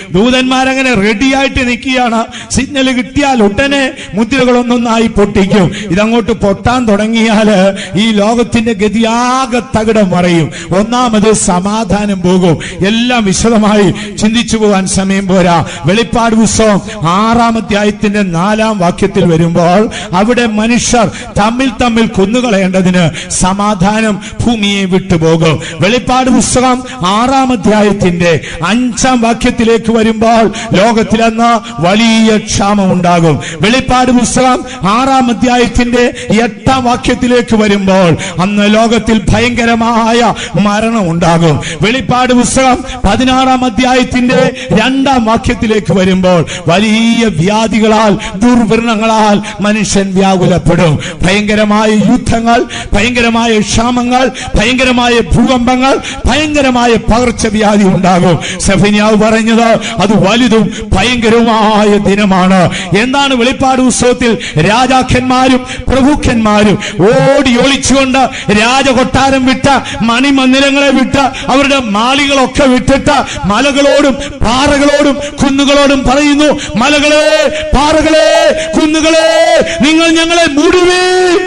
ദൂതന്മാരങ്ങനെ റെഡിയായിട്ട് നിൽക്കുകയാണ് സിഗ്നൽ കിട്ടിയാൽ ഉടനെ മുദ്രകളൊന്നൊന്നായി പൊട്ടിക്കും ഇതങ്ങോട്ട് പൊട്ടാൻ തുടങ്ങിയാൽ ഈ ലോകത്തിന്റെ ഗതിയാകെ തകിടം മറയും ഒന്നാമത് സമാധാനം പോകും എല്ലാം വിശദമായി ചിന്തിച്ചു പോകാൻ സമയം പോരാ വെളിപ്പാട് പുസ്തകം ആറാം അധ്യായത്തിന്റെ നാലാം വാക്യത്തിൽ വരുമ്പോൾ അവിടെ മനുഷ്യർ തമ്മിൽ തമ്മിൽ കൊന്നുകളയേണ്ടതിന് സമാധാനം ഭൂമിയെ വിട്ടുപോകും വെളിപ്പാട് പുസ്തകം ആറാം അധ്യായത്തിന്റെ അഞ്ചാം വാക്യത്തിലേക്ക് വരുമ്പോൾ ലോകത്തിലെന്ന് വലിയ ക്ഷാമം ഉണ്ടാകും വെളിപ്പാട് പുസ്തകം ആറാം അധ്യായത്തിന്റെ എട്ടാം വാക്യത്തിലേക്ക് വരുമ്പോൾ അന്ന് ലോകത്തിൽ ഭയങ്കരമായ മരണം ഉണ്ടാകും വെളിപ്പാട് പുസ്തകം പതിനാറാം അധ്യായത്തിന്റെ രണ്ടാം വാക്യത്തിലേക്ക് വരുമ്പോൾ വലിയ വ്യാധികളാൽ ദുർവ്രണങ്ങളാൽ മനുഷ്യൻ വ്യാകുലപ്പെടും ഭയങ്കരമായ യുദ്ധങ്ങൾ ഭയങ്കരമായ ക്ഷാമങ്ങൾ ഭയങ്കരമായ ഭൂകമ്പങ്ങൾ ഭയങ്കരമായ പകർച്ചവ്യാധി ഉണ്ടാകും സെഫനിയാവ് പറഞ്ഞത് അത് വലുതും ഭയങ്കരവുമായ ദിനമാണ് എന്താണ് വെളിപ്പാട് ഉത്സവത്തിൽ രാജാക്കന്മാരും പ്രഭുക്കന്മാരും ഓടി ഒളിച്ചുകൊണ്ട് രാജകൊട്ടാരം വിട്ട് മണിമന്ദിരങ്ങളെ വിട്ട് അവരുടെ മാളികളൊക്കെ വിട്ടിട്ട് മലകളോടും പാറകളോടും കുന്നുകളോടും പറയുന്നു മലകളെ പാറകളെ കുന്നുകളെ നിങ്ങൾ ഞങ്ങളെ മൂടുവേ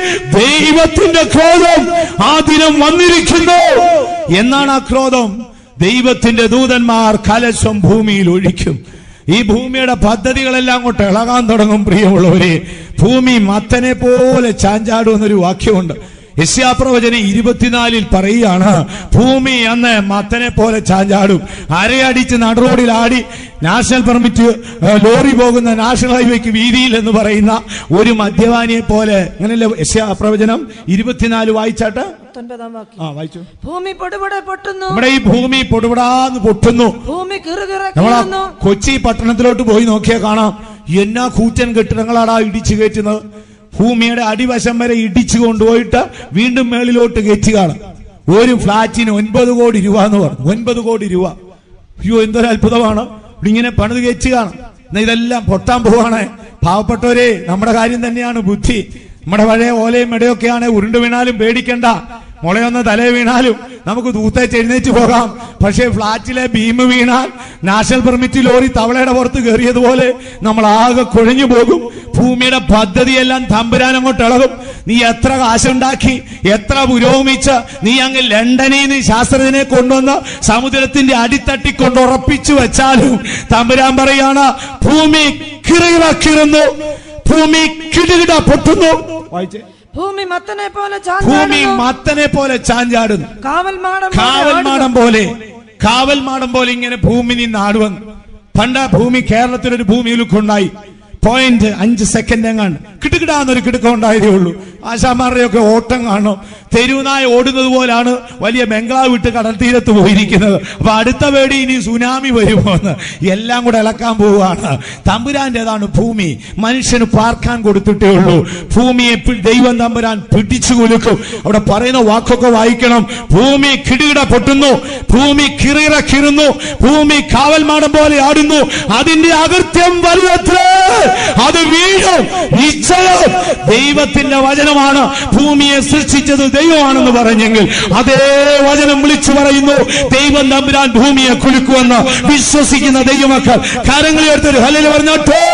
ദൈവത്തിന്റെ ക്രോധം ആ ദിനം വന്നിരിക്കുന്നു എന്നാണ് ആ ക്രോധം ദൈവത്തിന്റെ ദൂതന്മാർ കലശം ഭൂമിയിൽ ഒഴിക്കും ഈ ഭൂമിയുടെ പദ്ധതികളെല്ലാം അങ്ങോട്ട് ഇളകാൻ തുടങ്ങും പ്രിയമുള്ളവരെ ഭൂമി മത്തനെ പോലെ ചാഞ്ചാടുമെന്നൊരു വാക്യമുണ്ട് യശ്യാപ്രവചനം ഇരുപത്തിനാലിൽ പറയുകയാണ് ഭൂമി അന്ന് മത്തനെ പോലെ ചാഞ്ചാടും അരയടിച്ച് നടുറോഡിൽ ആടി നാഷണൽ പെർമിറ്റ് ഏഹ്, ലോറി പോകുന്ന നാഷണൽ ഹൈവേക്ക് വീതിയിൽ എന്ന് പറയുന്ന ഒരു മദ്യപാനിയെ പോലെ അങ്ങനെയല്ലേ യശ്യാപ്രവചനം ഇരുപത്തിനാല് വായിച്ചാട്ട് പത്തൊൻപതാം വാക്യം ആ വായിച്ചു ഭൂമി പൊടുപൊടെ പൊട്ടുന്നു നമ്മുടെ ഈ ഭൂമി പൊടുപടാന്ന് പൊട്ടുന്നു ഭൂമി കിറുകിറ നമ്മളാ കീറുന്നു കൊച്ചി പട്ടണത്തിലോട്ട് പോയി നോക്കിയാൽ കാണാം എന്നാ കൂറ്റൻ കെട്ടിടങ്ങളാടാ ഇടിച്ചു കയറ്റുന്നത് ഭൂമിയുടെ അടിവശം വരെ ഇടിച്ചു കൊണ്ടുപോയിട്ട് വീണ്ടും മേളിലോട്ട് കയറ്റുകയാണ് ഒരു ഫ്ലാറ്റിന് ഒൻപത് കോടി രൂപ എന്ന് പറഞ്ഞു ഒൻപത് കോടി രൂപ അയ്യോ എന്തൊരു അത്ഭുതമാണ് ഇവിടെ ഇങ്ങനെ പണിത് കയറ്റുകയാണ് എന്നാ ഇതെല്ലാം പൊട്ടാൻ പോവാണ് പാവപ്പെട്ടവരെ നമ്മുടെ കാര്യം തന്നെയാണ് ബുദ്ധി നമ്മുടെ പഴയ ഓലയും മെടയൊക്കെയാണ് ഉരുണ്ടു വീണാലും പേടിക്കണ്ട മുളയൊന്ന് തലേ വീണാലും നമുക്ക് തൂത്തേച്ച് എഴുന്നേറ്റ് പോകാം പക്ഷേ ഫ്ളാറ്റിലെ ബീം വീണാൽ നാഷണൽ പെർമിറ്റ് ലോറി തവളയുടെ പുറത്ത് കയറിയതുപോലെ നമ്മൾ ആകെ കുഴഞ്ഞു പോകും ഭൂമിയുടെ പദ്ധതിയെല്ലാം തമ്പുരാൻ അങ്ങോട്ട് ഇളകും നീ എത്ര കാശുണ്ടാക്കി എത്ര പുരോഗമിച്ച് നീ അങ്ങ് ലണ്ടനിൽ നിന്ന് ശാസ്ത്രജ്ഞനെ കൊണ്ടുവന്ന് സമുദ്രത്തിന്റെ അടിത്തട്ടി കൊണ്ട് ഉറപ്പിച്ചു വെച്ചാലും തമ്പുരാൻ പറയാണ് ഭൂമി കിറകിറക്കിറുന്നു ഭൂമി കിടുകിട പൊട്ടുന്നു വായിച്ചേ ഭൂമി മത്തനെ പോലെ ഭൂമി ചാഞ്ചാടുന്നു മത്തനെ പോലെ ചാഞ്ചാടുന്നു കാവൽ മാടം പോലെ കാവൽ ആടുന്നു. മാടം പോലെ കാവൽ മാടം പോലെ ഇങ്ങനെ ഭൂമി നിന്ന് ആടുവന്നു പണ്ട് ആ ഭൂമി കേരളത്തിലൊരു ഭൂമിയിലുണ്ടായി പോയിന്റ് അഞ്ച് സെക്കൻഡ് എങ്ങാണ്ട് കിടുകിടാന്നൊരു കിടുക്കം ഉണ്ടായതേ ഉള്ളൂ ആശാമാരുടെയൊക്കെ ഓട്ടം കാണും തെരുവുനായ ഓടുന്നത് പോലാണ് വലിയ ബംഗ്ലാവ് വിട്ട് കടൽ തീരത്ത് പോയിരിക്കുന്നത് അപ്പൊ അടുത്ത പേടി ഇനി സുനാമി വരുമോ എന്ന് എല്ലാം കൂടെ ഇളക്കാൻ പോവുകയാണ് തമ്പുരാന്റേതാണ് ഭൂമി മനുഷ്യന് പാർക്കാൻ കൊടുത്തിട്ടേ ഉള്ളൂ ഭൂമിയെ പി- ദൈവം തമ്പുരാൻ പിടിച്ചു കുലുക്കും അവിടെ പറയുന്ന വാക്കൊക്കെ വായിക്കണം ഭൂമി കിടുകിട പൊട്ടുന്നു ഭൂമി കിറിറ കിറുന്നു ഭൂമി കാവൽമാടം പോലെ ആടുന്നു അതിന്റെ അകൃത്യം വലുതത്രേ അത് വീഴും നിശ്ചയം ദൈവത്തിന്റെ വചനമാണ് ഭൂമിയെ സൃഷ്ടിച്ചത് ദൈവമാണെന്ന് പറഞ്ഞെങ്കിൽ അതേ വചനം വിളിച്ചു പറയുന്നു ദൈവം തമ്പുരാൻ ഭൂമിയെ കുലുക്കുമെന്ന് വിശ്വസിക്കുന്ന ദൈവമക്കൾ കരങ്ങളിൽ എടുത്തൊരു ഹല്ലേലൂയ പറഞ്ഞോട്ടെ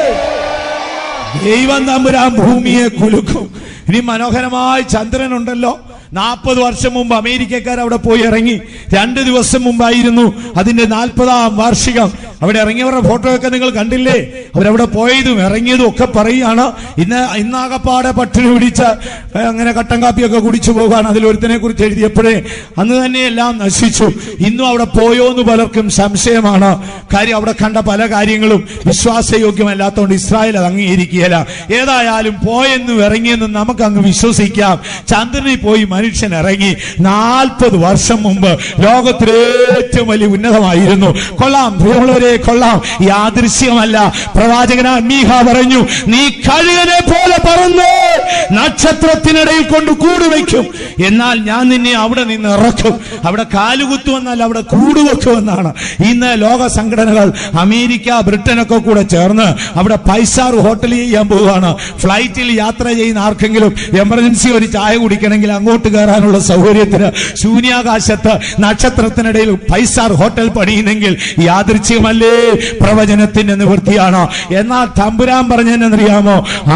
ദൈവം തമ്പുരാൻ ഭൂമിയെ കുലുക്കും ഇനി മനോഹരമായ ചന്ദ്രനുണ്ടല്ലോ നാൽപ്പത് വർഷം മുമ്പ് അമേരിക്കക്കാർ അവിടെ പോയി ഇറങ്ങി രണ്ട് ദിവസം മുമ്പായിരുന്നു അതിന്റെ നാൽപ്പതാം വാർഷികം അവിടെ ഇറങ്ങിയവരുടെ ഫോട്ടോ ഒക്കെ നിങ്ങൾ കണ്ടില്ലേ അവരവിടെ പോയതും ഇറങ്ങിയതും ഒക്കെ പറയുകയാണ് ഇന്ന് ഇന്നാകപ്പാടെ പട്ടിണി പിടിച്ച് ഏ, അങ്ങനെ കട്ടൻ കാപ്പിയൊക്കെ കുടിച്ചു പോകാൻ അതിലൊരുത്തനെ കുറിച്ച് എഴുതിയപ്പോഴേ അന്ന് തന്നെ എല്ലാം നശിച്ചു ഇന്നും അവിടെ പോയോ എന്ന് പലർക്കും സംശയമാണ് കാര്യം അവിടെ കണ്ട പല കാര്യങ്ങളും വിശ്വാസയോഗ്യമല്ലാത്തതുകൊണ്ട് ഇസ്രായേൽ അത് അംഗീകരിക്കുകയില്ല ഏതായാലും പോയെന്നും ഇറങ്ങിയെന്നും നമുക്ക് അങ്ങ് വിശ്വസിക്കാം ചന്ദ്രനിൽ പോയി മനുഷ്യൻ ഇറങ്ങി നാൽപ്പത് വർഷം മുമ്പ് ലോകത്തിലെ ഏറ്റവും വലിയ ഉന്നതമായിരുന്നു കൊള്ളാം പ്രിയമുള്ളവരെ കൊള്ളാം യാദൃശ്യമല്ല പ്രവാചകന മീഹ പറഞ്ഞു നീ കഴുകനെ പോലെ പറന്നു നക്ഷത്രത്തിനിടയിൽ കൊണ്ട് കൂട് വയ്ക്കും എന്നാൽ ഞാൻ നിന്നെ അവിടെ നിന്ന് ഇറക്കും അവിടെ കാലുകുത്തുമെന്നല്ല അവിടെ കൂടുവെക്കുമെന്നാണ് ഇന്ന് ലോക സംഘടനകൾ അമേരിക്ക ബ്രിട്ടനൊക്കെ കൂടെ ചേർന്ന് അവിടെ പൈസാർ ഹോട്ടൽ ചെയ്യാൻ പോവുകയാണ് ഫ്ലൈറ്റിൽ യാത്ര ചെയ്യുന്ന ആർക്കെങ്കിലും എമർജൻസി ഒരു ചായ കുടിക്കണമെങ്കിൽ അങ്ങോട്ട് കയറാനുള്ള സൗകര്യത്തിന് ശൂന്യാകാശത്ത് നക്ഷത്രത്തിനിടയിൽ ഫൈവ് സ്റ്റാർ ഹോട്ടൽ പണിയുന്നെങ്കിൽ യാദൃച്ഛികമല്ലേ പ്രവചനത്തിന്റെ നിവൃത്തിയാണ് എന്നാൽ തമ്പുരാൻ പറഞ്ഞെന്നറിയാമോ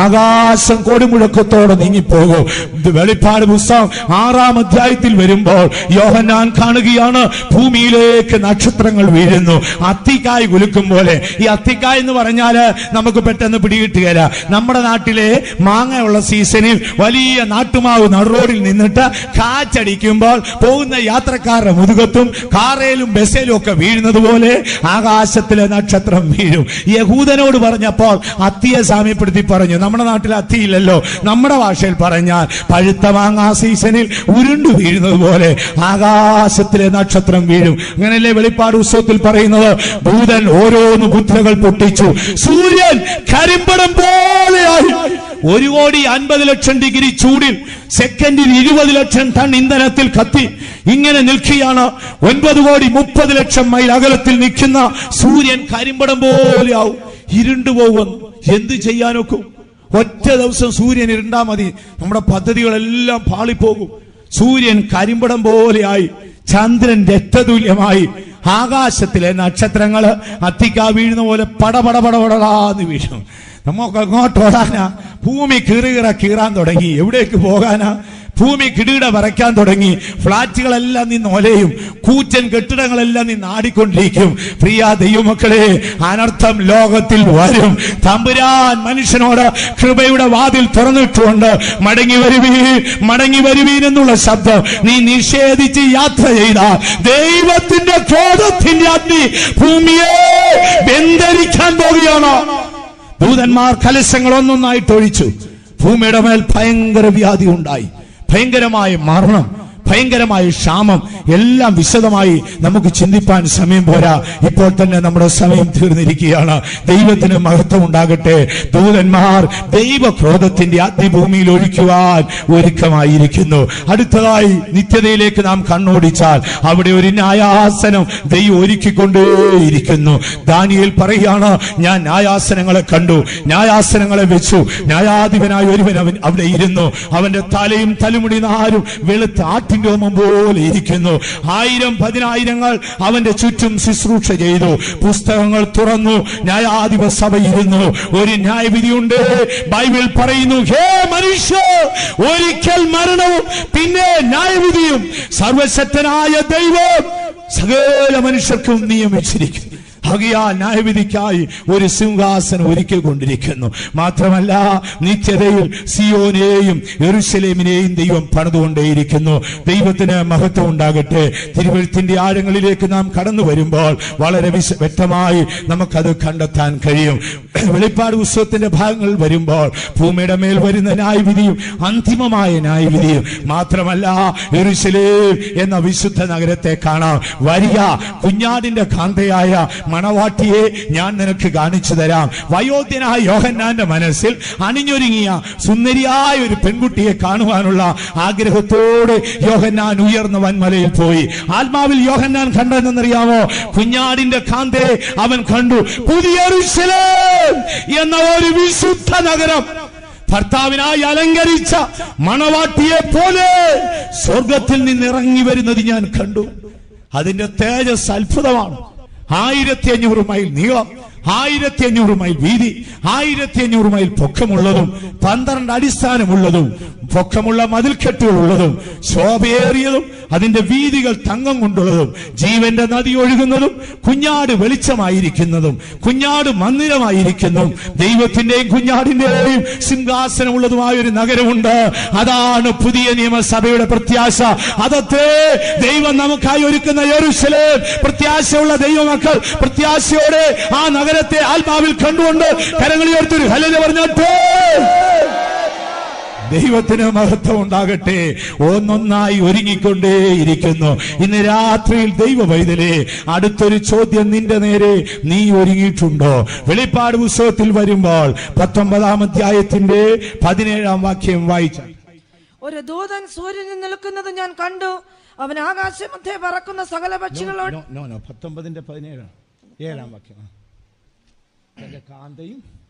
ആകാശം കൊടുമുഴക്കത്തോടെ നീങ്ങിപ്പോകും ഇത് വെളിപ്പാട് പുസ്തകം ആറാം അധ്യായത്തിൽ വരുമ്പോൾ യോഹന്നാൻ കാണുകയാണ് ഭൂമിയിലേക്ക് നക്ഷത്രങ്ങൾ വീഴുന്നു അത്തിക്കായ് കുലുക്കും പോലെ ഈ അത്തിക്കായ് എന്ന് പറഞ്ഞാല് നമുക്ക് പെട്ടെന്ന് പിടികിട്ടുകയില്ല നമ്മുടെ നാട്ടിലെ മാങ്ങയുള്ള സീസണിൽ വലിയ നാട്ടുമാവ് നടുറോഡിൽ നിന്നിട്ട് കാറ്റടിക്കുമ്പോൾ പോകുന്ന യാത്രക്കാരുടെ മുതുകത്തും കാറയിലും ബസ്സിലും ഒക്കെ വീഴുന്നത് പോലെ ആകാശത്തിലെ നക്ഷത്രം വീഴും യഹൂദനോട് പറഞ്ഞപ്പോൾ അത്തിയെ സാമ്യപ്പെടുത്തി പറഞ്ഞു നമ്മുടെ നാട്ടിൽ അത്തിയില്ലല്ലോ നമ്മുടെ ഭാഷയിൽ പറഞ്ഞാൽ പഴുത്ത മാങ്ങാ സീസണിൽ ഉരുണ്ടു വീഴുന്നത് പോലെ ആകാശത്തിലെ നക്ഷത്രം വീഴും അങ്ങനെയല്ലേ വെളിപ്പാട് ഉത്സവത്തിൽ പറയുന്നത് ഭൂതൻ ഓരോന്ന് മുദ്രകൾ പൊട്ടിച്ചു സൂര്യൻ കരിമ്പടം പോലെയായി ഒരു കോടി അൻപത് ലക്ഷം ഡിഗ്രി ചൂടിൽ സെക്കൻഡിൽ ഇരുപത് ലക്ഷം ടൺ ഇന്ധനത്തിൽ കത്തി ഇങ്ങനെ നിൽക്കുകയാണ് ഒൻപത് കോടി മുപ്പത് ലക്ഷം മൈൽ അകലത്തിൽ നിൽക്കുന്ന സൂര്യൻ കരിമ്പടം പോലെയാവും ഇരുണ്ടുപോകും എന്ത് ചെയ്യാനൊക്കും ഒറ്റ ദിവസം സൂര്യൻ ഇരുണ്ടാ മതി നമ്മുടെ പദ്ധതികളെല്ലാം പാളിപ്പോകും സൂര്യൻ കരിമ്പടം പോലെയായി ചന്ദ്രൻ രക്തതുല്യമായി ആകാശത്തിലെ നക്ഷത്രങ്ങള് അത്തിക്കാ വീഴുന്ന പോലെ പടപട പടപടാന്ന് വീഴും നമുക്ക് അങ്ങോട്ട് ഓടാനാ ഭൂമി കീറുകിറ കീറാൻ തുടങ്ങി എവിടേക്ക് പോകാനാ ഭൂമി കിടീട വരയ്ക്കാൻ തുടങ്ങി ഫ്ളാറ്റുകളെല്ലാം നിന്ന് ഒലയും കൂറ്റൻ കെട്ടിടങ്ങളെല്ലാം നിന്ന് ആടിക്കൊണ്ടിരിക്കും പ്രിയ ദൈവമക്കളെ അനർത്ഥം ലോകത്തിൽ വരും തമ്പുരാൻ മനുഷ്യനോട് കൃപയുടെ വാതിൽ തുറന്നിട്ടുകൊണ്ട് മടങ്ങി വരുവീൻ മടങ്ങി വരുവീൻ എന്നുള്ള ശബ്ദം നീ നിഷേധിച്ച് യാത്ര ചെയ്ത ദൈവത്തിന്റെ ക്രോധത്തിന്റെ അഗ്നി ഭൂമിയെ വെന്തരിക്കാൻ പോവുകയാണ് ദൂതന്മാർ കലശങ്ങൾ ഒന്നൊന്നായിട്ട് ഒഴിച്ചു ഭൂമിയുടെ മേൽ ഭയങ്കര വ്യാധി ഉണ്ടായി ഭയങ്കരമായ മരണം ഭയങ്കരമായ ക്ഷാമം എല്ലാം വിശദമായി നമുക്ക് ചിന്തിപ്പാൻ സമയം പോരാ ഇപ്പോൾ തന്നെ നമ്മുടെ സമയം തീർന്നിരിക്കുകയാണ് ദൈവത്തിന് മഹത്വം ഉണ്ടാകട്ടെ ദൂതന്മാർ ദൈവക്രോധത്തിന്റെ അഗ്നിഭൂമിയിൽ ഒഴിക്കുവാൻ ഒരുക്കമായിരിക്കുന്നു അടുത്തതായി നിത്യതയിലേക്ക് നാം കണ്ണോടിച്ചാൽ അവിടെ ഒരു ന്യായാസനം ദൈവം ഒരുക്കിക്കൊണ്ടേയിരിക്കുന്നു ദാനിയേൽ പറയുകയാണ് ഞാൻ ന്യായാസനങ്ങളെ കണ്ടു ന്യായാസനങ്ങളെ വെച്ചു ന്യായാധിപനായ ഒരുവൻ അവൻ അവിടെ ഇരുന്നു അവന്റെ തലയും തലമുടി നാരും വെളുത്ത ആട്ടിൻ രോമം പോലെ ഇരിക്കുന്നു ആയിരം പതിനായിരങ്ങൾ അവന്റെ ചുറ്റും ശുശ്രൂഷ ചെയ്തു പുസ്തകങ്ങൾ തുറന്നു ന്യായാധിപ സഭ ഇരുന്നു ഒരു ന്യായവിധിയുണ്ട് ബൈബിൾ പറയുന്നു ഹേ മനുഷ്യ ഒരിക്കൽ മരണവും പിന്നെ ന്യായവിധിയും സർവശക്തനായ ദൈവം സകല മനുഷ്യർക്കും നിയമിച്ചിരിക്കുന്നു ആകയാൽ ന്യായവിധിക്കായി ഒരു സിംഹാസനം ഒരുക്കി കൊണ്ടിരിക്കുന്നു മാത്രമല്ല നിത്യതയിൽ സിയോനെയും എറുസലേമിനെയും ദൈവം പണിതുകൊണ്ടേയിരിക്കുന്നു ദൈവത്തിന് മഹത്വം ഉണ്ടാകട്ടെ തിരുവഴുത്തിന്റെ ആഴങ്ങളിലേക്ക് നാം കടന്നു വരുമ്പോൾ വളരെ വിശ വ്യക്തമായി നമുക്കത് കണ്ടെത്താൻ കഴിയും വെളിപ്പാട് ഉത്സവത്തിന്റെ ഭാഗങ്ങൾ വരുമ്പോൾ ഭൂമിയുടെ മേൽ വരുന്ന ന്യായവിധിയും അന്തിമമായ ന്യായവിധിയും മാത്രമല്ല എറുസലേം എന്ന വിശുദ്ധ നഗരത്തെ കാണാം വരിക കുഞ്ഞാടിന്റെ കാന്തയായ മണവാട്ടിയെ ഞാൻ നിനക്ക് കാണിച്ചു തരാം വയോധ്യനായ യോഹന്നാന്റെ മനസ്സിൽ അണിഞ്ഞൊരുങ്ങിയ സുന്ദരിയായ ഒരു പെൺകുട്ടിയെ കാണുവാനുള്ള ആഗ്രഹത്തോടെ യോഹന്നാൻ ഉയർന്ന വൻമലയിൽ പോയി ആത്മാവിൽ യോഹന്നാൻ കണ്ടെന്നറിയാമോ കുഞ്ഞാടിന്റെ കാന്തയെ അവൻ കണ്ടു പുതിയ യെരൂശലേം എന്ന ഒരു വിശുദ്ധ നഗരം ഭർത്താവിനായി അലങ്കരിച്ച മണവാട്ടിയെ പോലെ സ്വർഗത്തിൽ നിന്ന് ഇറങ്ങി വരുന്നത് ഞാൻ കണ്ടു അതിന്റെ തേജസ് അത്ഭുതമാണ് ആയിരത്തി അഞ്ഞൂറ് മൈൽ നീളം ആയിരത്തി അഞ്ഞൂറ് മൈൽ വീതി ആയിരത്തി അഞ്ഞൂറ് മൈൽ പൊക്കമുള്ളതും പന്ത്രണ്ട് അടിസ്ഥാനമുള്ളതും പൊക്കമുള്ള മതിൽക്കെട്ടുകളുള്ളതും ശോഭയേറിയതും അതിന്റെ വീതികൾ തങ്കം കൊണ്ടുള്ളതും ജീവന്റെ നദി ഒഴുകുന്നതും കുഞ്ഞാട് വെളിച്ചമായിരിക്കുന്നതും കുഞ്ഞാട് മന്ദിരമായിരിക്കുന്നതും ദൈവത്തിന്റെയും കുഞ്ഞാടിന്റെയും സിംഹാസനമുള്ളതുമായ ഒരു നഗരമുണ്ട് അതാണ് പുതിയ നിയമസഭയുടെ പ്രത്യാശ അതത്തെ ദൈവം നമുക്കായി ഒരുക്കുന്ന യെരൂശലേം പ്രത്യാശയുള്ള ദൈവമക്കൾ പ്രത്യാശയോടെ ആ നഗരത്തെ ആത്മാവിൽ കണ്ടുകൊണ്ട് കരങ്ങളിയോർത്തൊരു ഹലന പറഞ്ഞോട്ടെ ദൈവത്തിന് മഹത്വം ഉണ്ടാകട്ടെ ഒന്നൊന്നായി ഒരുങ്ങിക്കൊണ്ടേയിരിക്കുന്നു ഇന്ന് രാത്രിയിൽ ദൈവ വൈതലേ അടുത്തൊരു ചോദ്യം നിന്റെ നേരെ നീ ഒരുങ്ങിയിട്ടുണ്ടോ വെളിപ്പാട് പുസ്തകത്തിൽ വരുമ്പോൾ പത്തൊമ്പതാം അധ്യായത്തിന്റെ പതിനേഴാം വാക്യം വായിച്ച ഒരു ദൂതൻ സൂര്യനിൽ നിൽക്കുന്നത് ഞാൻ കണ്ടു അവൻ ആകാശമധ്യേ പറക്കുന്ന സകല പക്ഷികളോട് നോ നോ പത്തൊമ്പതിന്റെ പതിനേഴാണ് ഏഴാം വാക്യം ആ. തന്റെ കാന്തയും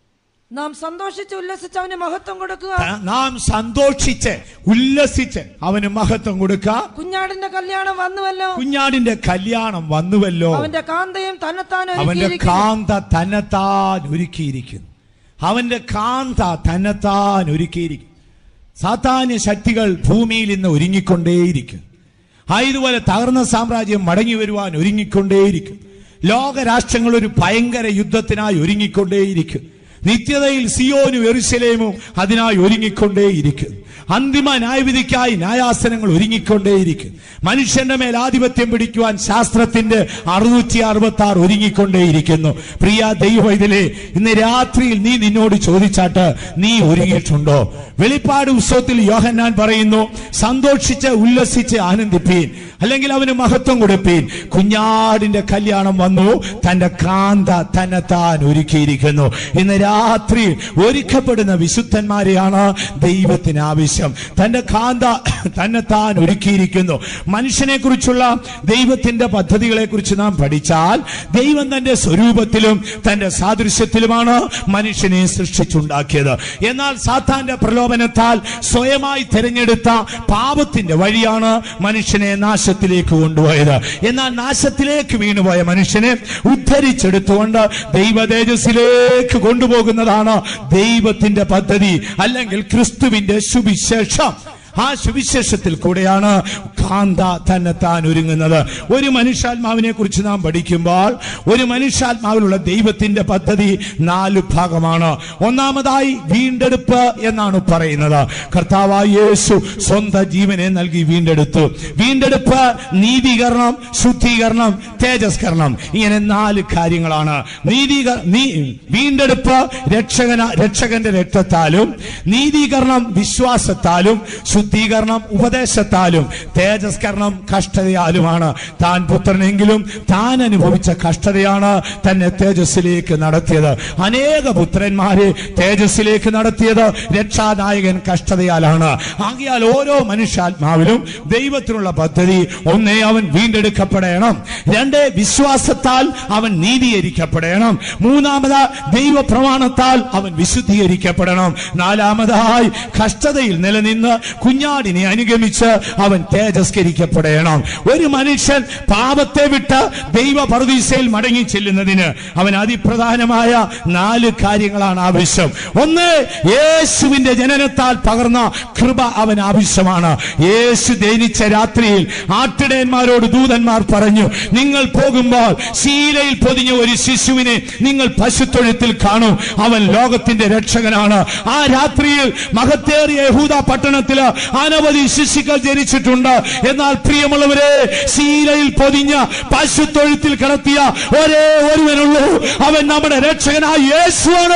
നാം സന്തോഷിച്ച് ഉല്ലസിച്ച് അവന് മഹത്വം കൊടുക്കുക ത- നാം സന്തോഷിച്ച് ഉല്ലസിച്ച് അവന് മഹത്വം കൊടുക്കുക കുഞ്ഞാടിന്റെ കല്യാണം വന്നുവല്ലോ കുഞ്ഞാടിന്റെ കല്യാണം വന്നുവല്ലോ അവന്റെ കാന്തയും തന്നെത്താൻ അവന്റെ ഒരുക്കിയിരിക്കുന്നു. കാന്ത തന്നെത്താൻ ഒരുക്കിയിരിക്കുന്നു അവന്റെ കാന്ത തന്നെത്താൻ ഒരുക്കിയിരിക്കുന്നു സാത്താന്യ ശക്തികൾ ഭൂമിയിൽ ഇന്ന് ഒരുങ്ങിക്കൊണ്ടേയിരിക്കും ആയതുപോലെ തകർന്ന സാമ്രാജ്യം മടങ്ങി വരുവാൻ ഒരുങ്ങിക്കൊണ്ടേയിരിക്കും ലോകരാഷ്ട്രങ്ങൾ ഒരു ഭയങ്കര യുദ്ധത്തിനായി ഒരുങ്ങിക്കൊണ്ടേയിരിക്കും നിത്യതയിൽ സിയോനും എറുസലേമും അതിനായി ഒരുങ്ങിക്കൊണ്ടേയിരിക്കും അന്തിമ ന്യായവിധിക്കായി ന്യായാസനങ്ങൾ ഒരുങ്ങിക്കൊണ്ടേയിരിക്കും മനുഷ്യന്റെ മേൽ ആധിപത്യം പിടിക്കുവാൻ ശാസ്ത്രത്തിന്റെ അറുന്നൂറ്റി അറുപത്തി ആറ് ഒരുങ്ങിക്കൊണ്ടേയിരിക്കുന്നു പ്രിയ ദൈവവൈതലേ ഇന്ന് രാത്രിയിൽ നീ നിന്നോട് ചോദിച്ചാട്ട് നീ ഒരുങ്ങിയിട്ടുണ്ടോ വെളിപ്പാട് ഉത്സവത്തിൽ യോഹന്നാൻ പറയുന്നു സന്തോഷിച്ച് ഉല്ലസിച്ച് ആനന്ദിപ്പീൻ അല്ലെങ്കിൽ അവന് മഹത്വം കൊടുപ്പീൻ കുഞ്ഞാടിന്റെ കല്യാണം വന്നു തന്റെ കാന്ത തന്നെ താൻ ഒരുക്കിയിരിക്കുന്നു ഇന്ന് രാത്രി ഒരുക്കപ്പെടുന്ന വിശുദ്ധന്മാരെയാണ് ദൈവത്തിന് ആവശ്യം തന്റെ കാന്ത തന്നെ താൻ ഒരുക്കിയിരിക്കുന്നു മനുഷ്യനെ കുറിച്ചുള്ള ദൈവത്തിന്റെ പദ്ധതികളെ കുറിച്ച് നാം പഠിച്ചാൽ ദൈവം തന്റെ സ്വരൂപത്തിലും തന്റെ സാദൃശ്യത്തിലുമാണ് മനുഷ്യനെ സൃഷ്ടിച്ചുണ്ടാക്കിയത് എന്നാൽ സാത്താന്റെ പ്രലോഭനത്താൽ സ്വയമായി തിരഞ്ഞെടുത്ത പാപത്തിന്റെ വഴിയാണ് മനുഷ്യനെ നാശത്തിലേക്ക് കൊണ്ടുപോയത് എന്നാൽ നാശത്തിലേക്ക് വീണുപോയ മനുഷ്യനെ ഉദ്ധരിച്ചെടുത്തുകൊണ്ട് ദൈവ തേജസ്സിലേക്ക് കൊണ്ടുപോകുന്നതാണ് ദൈവത്തിന്റെ പദ്ധതി അല്ലെങ്കിൽ ക്രിസ്തുവിന്റെ സുവിശേഷം ആ സുവിശേഷത്തിൽ കൂടെയാണ് കാന്ത തന്നെ താൻ ഒരുങ്ങുന്നത് ഒരു മനുഷ്യാത്മാവിനെ കുറിച്ച് നാം പഠിക്കുമ്പോൾ ഒരു മനുഷ്യാത്മാവിലുള്ള ദൈവത്തിന്റെ പദ്ധതി നാല് ഭാഗമാണ് ഒന്നാമതായി വീണ്ടെടുപ്പ് എന്നാണ് പറയുന്നത് കർത്താവായ യേശു സ്വന്തം ജീവനെ നൽകി വീണ്ടെടുത്തു വീണ്ടെടുപ്പ് നീതീകരണം ശുദ്ധീകരണം തേജസ്കരണം ഇങ്ങനെ നാല് കാര്യങ്ങളാണ് നീതീകര നീ വീണ്ടെടുപ്പ് രക്ഷകന രക്ഷകന്റെ രക്തത്താലും നീതീകരണം വിശ്വാസത്താലും ശുദ്ധീകരണം ഉപദേശത്താലും തേജസ്കരണം കഷ്ടതയാലുമാണ് താൻ പുത്രനെങ്കിലും താൻ അനുഭവിച്ച കഷ്ടതയാണ് തന്നെ തേജസ്സിലേക്ക് നടത്തിയത് അനേക പുത്രന്മാരെ തേജസ്സിലേക്ക് നടത്തിയത് രക്ഷാനായകൻ കഷ്ടതയാലാണ് ആകിയാൽ ഓരോ മനുഷ്യാത്മാവിലും ദൈവത്തിനുള്ള പദ്ധതി ഒന്നേ അവൻ വീണ്ടെടുക്കപ്പെടണം രണ്ട് വിശ്വാസത്താൽ അവൻ നീതീകരിക്കപ്പെടണം മൂന്നാമത് ദൈവപ്രമാണത്താൽ അവൻ വിശുദ്ധീകരിക്കപ്പെടണം നാലാമതായി കഷ്ടതയിൽ നിലനിന്ന് കുഞ്ഞാടിനെ അനുഗമിച്ച് അവൻ തേജസ്കരിക്കപ്പെടണം ഒരു മനുഷ്യൻ പാപത്തെ വിട്ട് ദൈവ പർദീസയിൽ മടങ്ങി ചെല്ലുന്നതിന് അവൻ അതിപ്രധാനമായ നാല് കാര്യങ്ങളാണ് ആവശ്യം ഒന്ന് യേശുവിന്റെ ജനനത്താൽ പകർന്ന കൃപ അവൻ ആവശ്യമാണ് യേശു ജനിച്ച രാത്രിയിൽ ആട്ടിടയന്മാരോട് ദൂതന്മാർ പറഞ്ഞു നിങ്ങൾ പോകുമ്പോൾ ശീലയിൽ പൊതിഞ്ഞ ഒരു ശിശുവിനെ നിങ്ങൾ പശുത്തൊഴുത്തിൽ കാണും അവൻ ലോകത്തിന്റെ രക്ഷകനാണ് ആ രാത്രിയിൽ മഹത്തേറിയ യഹൂദ പട്ടണത്തില് അനവധി ശിശുക്കൾ ജനിച്ചിട്ടുണ്ട് എന്നാൽ പ്രിയമുള്ളവരെ ശീലയിൽ പൊതിഞ്ഞ പശുത്തൊഴുത്തിൽ കിടത്തിയ ഒരേ ഒരുവനുള്ളൂ അവൻ നമ്മുടെ രക്ഷകനായ യേശുവാണ്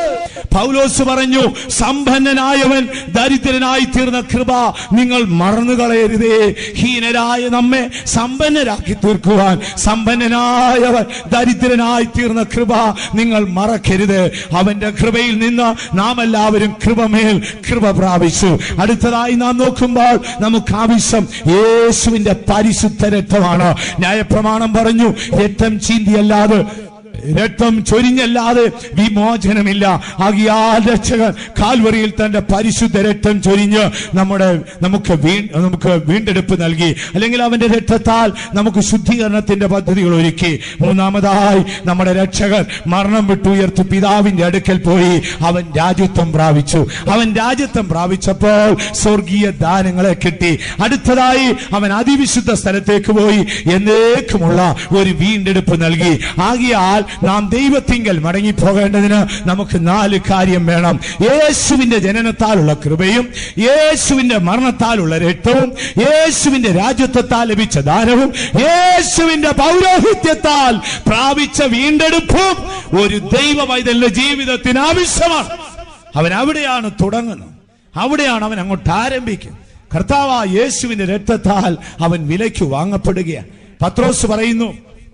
പൗലോസ് പറഞ്ഞു സമ്പന്നനായവൻ ദരിദ്രനായി തീർന്ന കൃപ നിങ്ങൾ മറന്നുകളയരുതേ ഹീനരായ നമ്മെ സമ്പന്നരാക്കി തീർക്കുവാൻ സമ്പന്നനായവൻ ദരിദ്രനായി തീർന്ന കൃപ നിങ്ങൾ മറക്കരുത് അവന്റെ കൃപയിൽ നിന്ന് നാം എല്ലാവരും കൃപമേൽ കൃപ പ്രാപിച്ചു അടുത്തതായി നാം നോക്കുമ്പോൾ നമുക്ക് ആവശ്യം യേശുവിന്റെ പരിശുദ്ധ രക്തമാണ് ന്യായപ്രമാണം പറഞ്ഞു രക്തം ചീന്തിയല്ലാതെ രക്തം ചൊരിഞ്ഞല്ലാതെ വിമോചനമില്ല ആകിയാൽ രക്ഷകൻ കാൽവറിയിൽ തന്റെ പരിശുദ്ധ രക്തം ചൊരിഞ്ഞ് നമ്മുടെ നമുക്ക് വീ നമുക്ക് വീണ്ടെടുപ്പ് നൽകി അല്ലെങ്കിൽ അവന്റെ രക്തത്താൽ നമുക്ക് ശുദ്ധീകരണത്തിന്റെ പദ്ധതികൾ ഒരുക്കി മൂന്നാമതായി നമ്മുടെ രക്ഷകൻ മരണം വിട്ടുയർത്തി പിതാവിന്റെ അടുക്കൽ പോയി അവൻ രാജ്യത്വം പ്രാപിച്ചു അവൻ രാജ്യത്വം പ്രാപിച്ചപ്പോൾ സ്വർഗീയ ദാനങ്ങളെ കിട്ടി അടുത്തതായി അവൻ അതിവിശുദ്ധ സ്ഥലത്തേക്ക് പോയി എന്നേക്കുമുള്ള ഒരു വീണ്ടെടുപ്പ് നൽകി ആകിയാൽ നാം ദൈവത്തിങ്കൽ മടങ്ങി പോകേണ്ടതിന് നമുക്ക് നാല് കാര്യം വേണം യേശുവിന്റെ ജനനത്താലുള്ള കൃപയും യേശുവിന്റെ മരണത്താലുള്ള രക്തവും യേശുവിന്റെ രാജ്യത്വത്താൽ ലഭിച്ച ദാനവും യേശുവിന്റെ പൗരോഹിത്യത്താൽ പ്രാപിച്ച വീണ്ടെടുപ്പും ഒരു ദൈവ പൈതലിന്റെ ജീവിതത്തിന് ആവശ്യമാണ് അവൻ അവിടെയാണ് തുടങ്ങുന്നത് അവിടെയാണ് അവൻ അങ്ങോട്ട് ആരംഭിക്കുന്നത് കർത്താവ് യേശുവിന്റെ രക്തത്താൽ അവൻ വിലയ്ക്ക് വാങ്ങപ്പെടുകയാണ് പത്രോസ് പറയുന്നു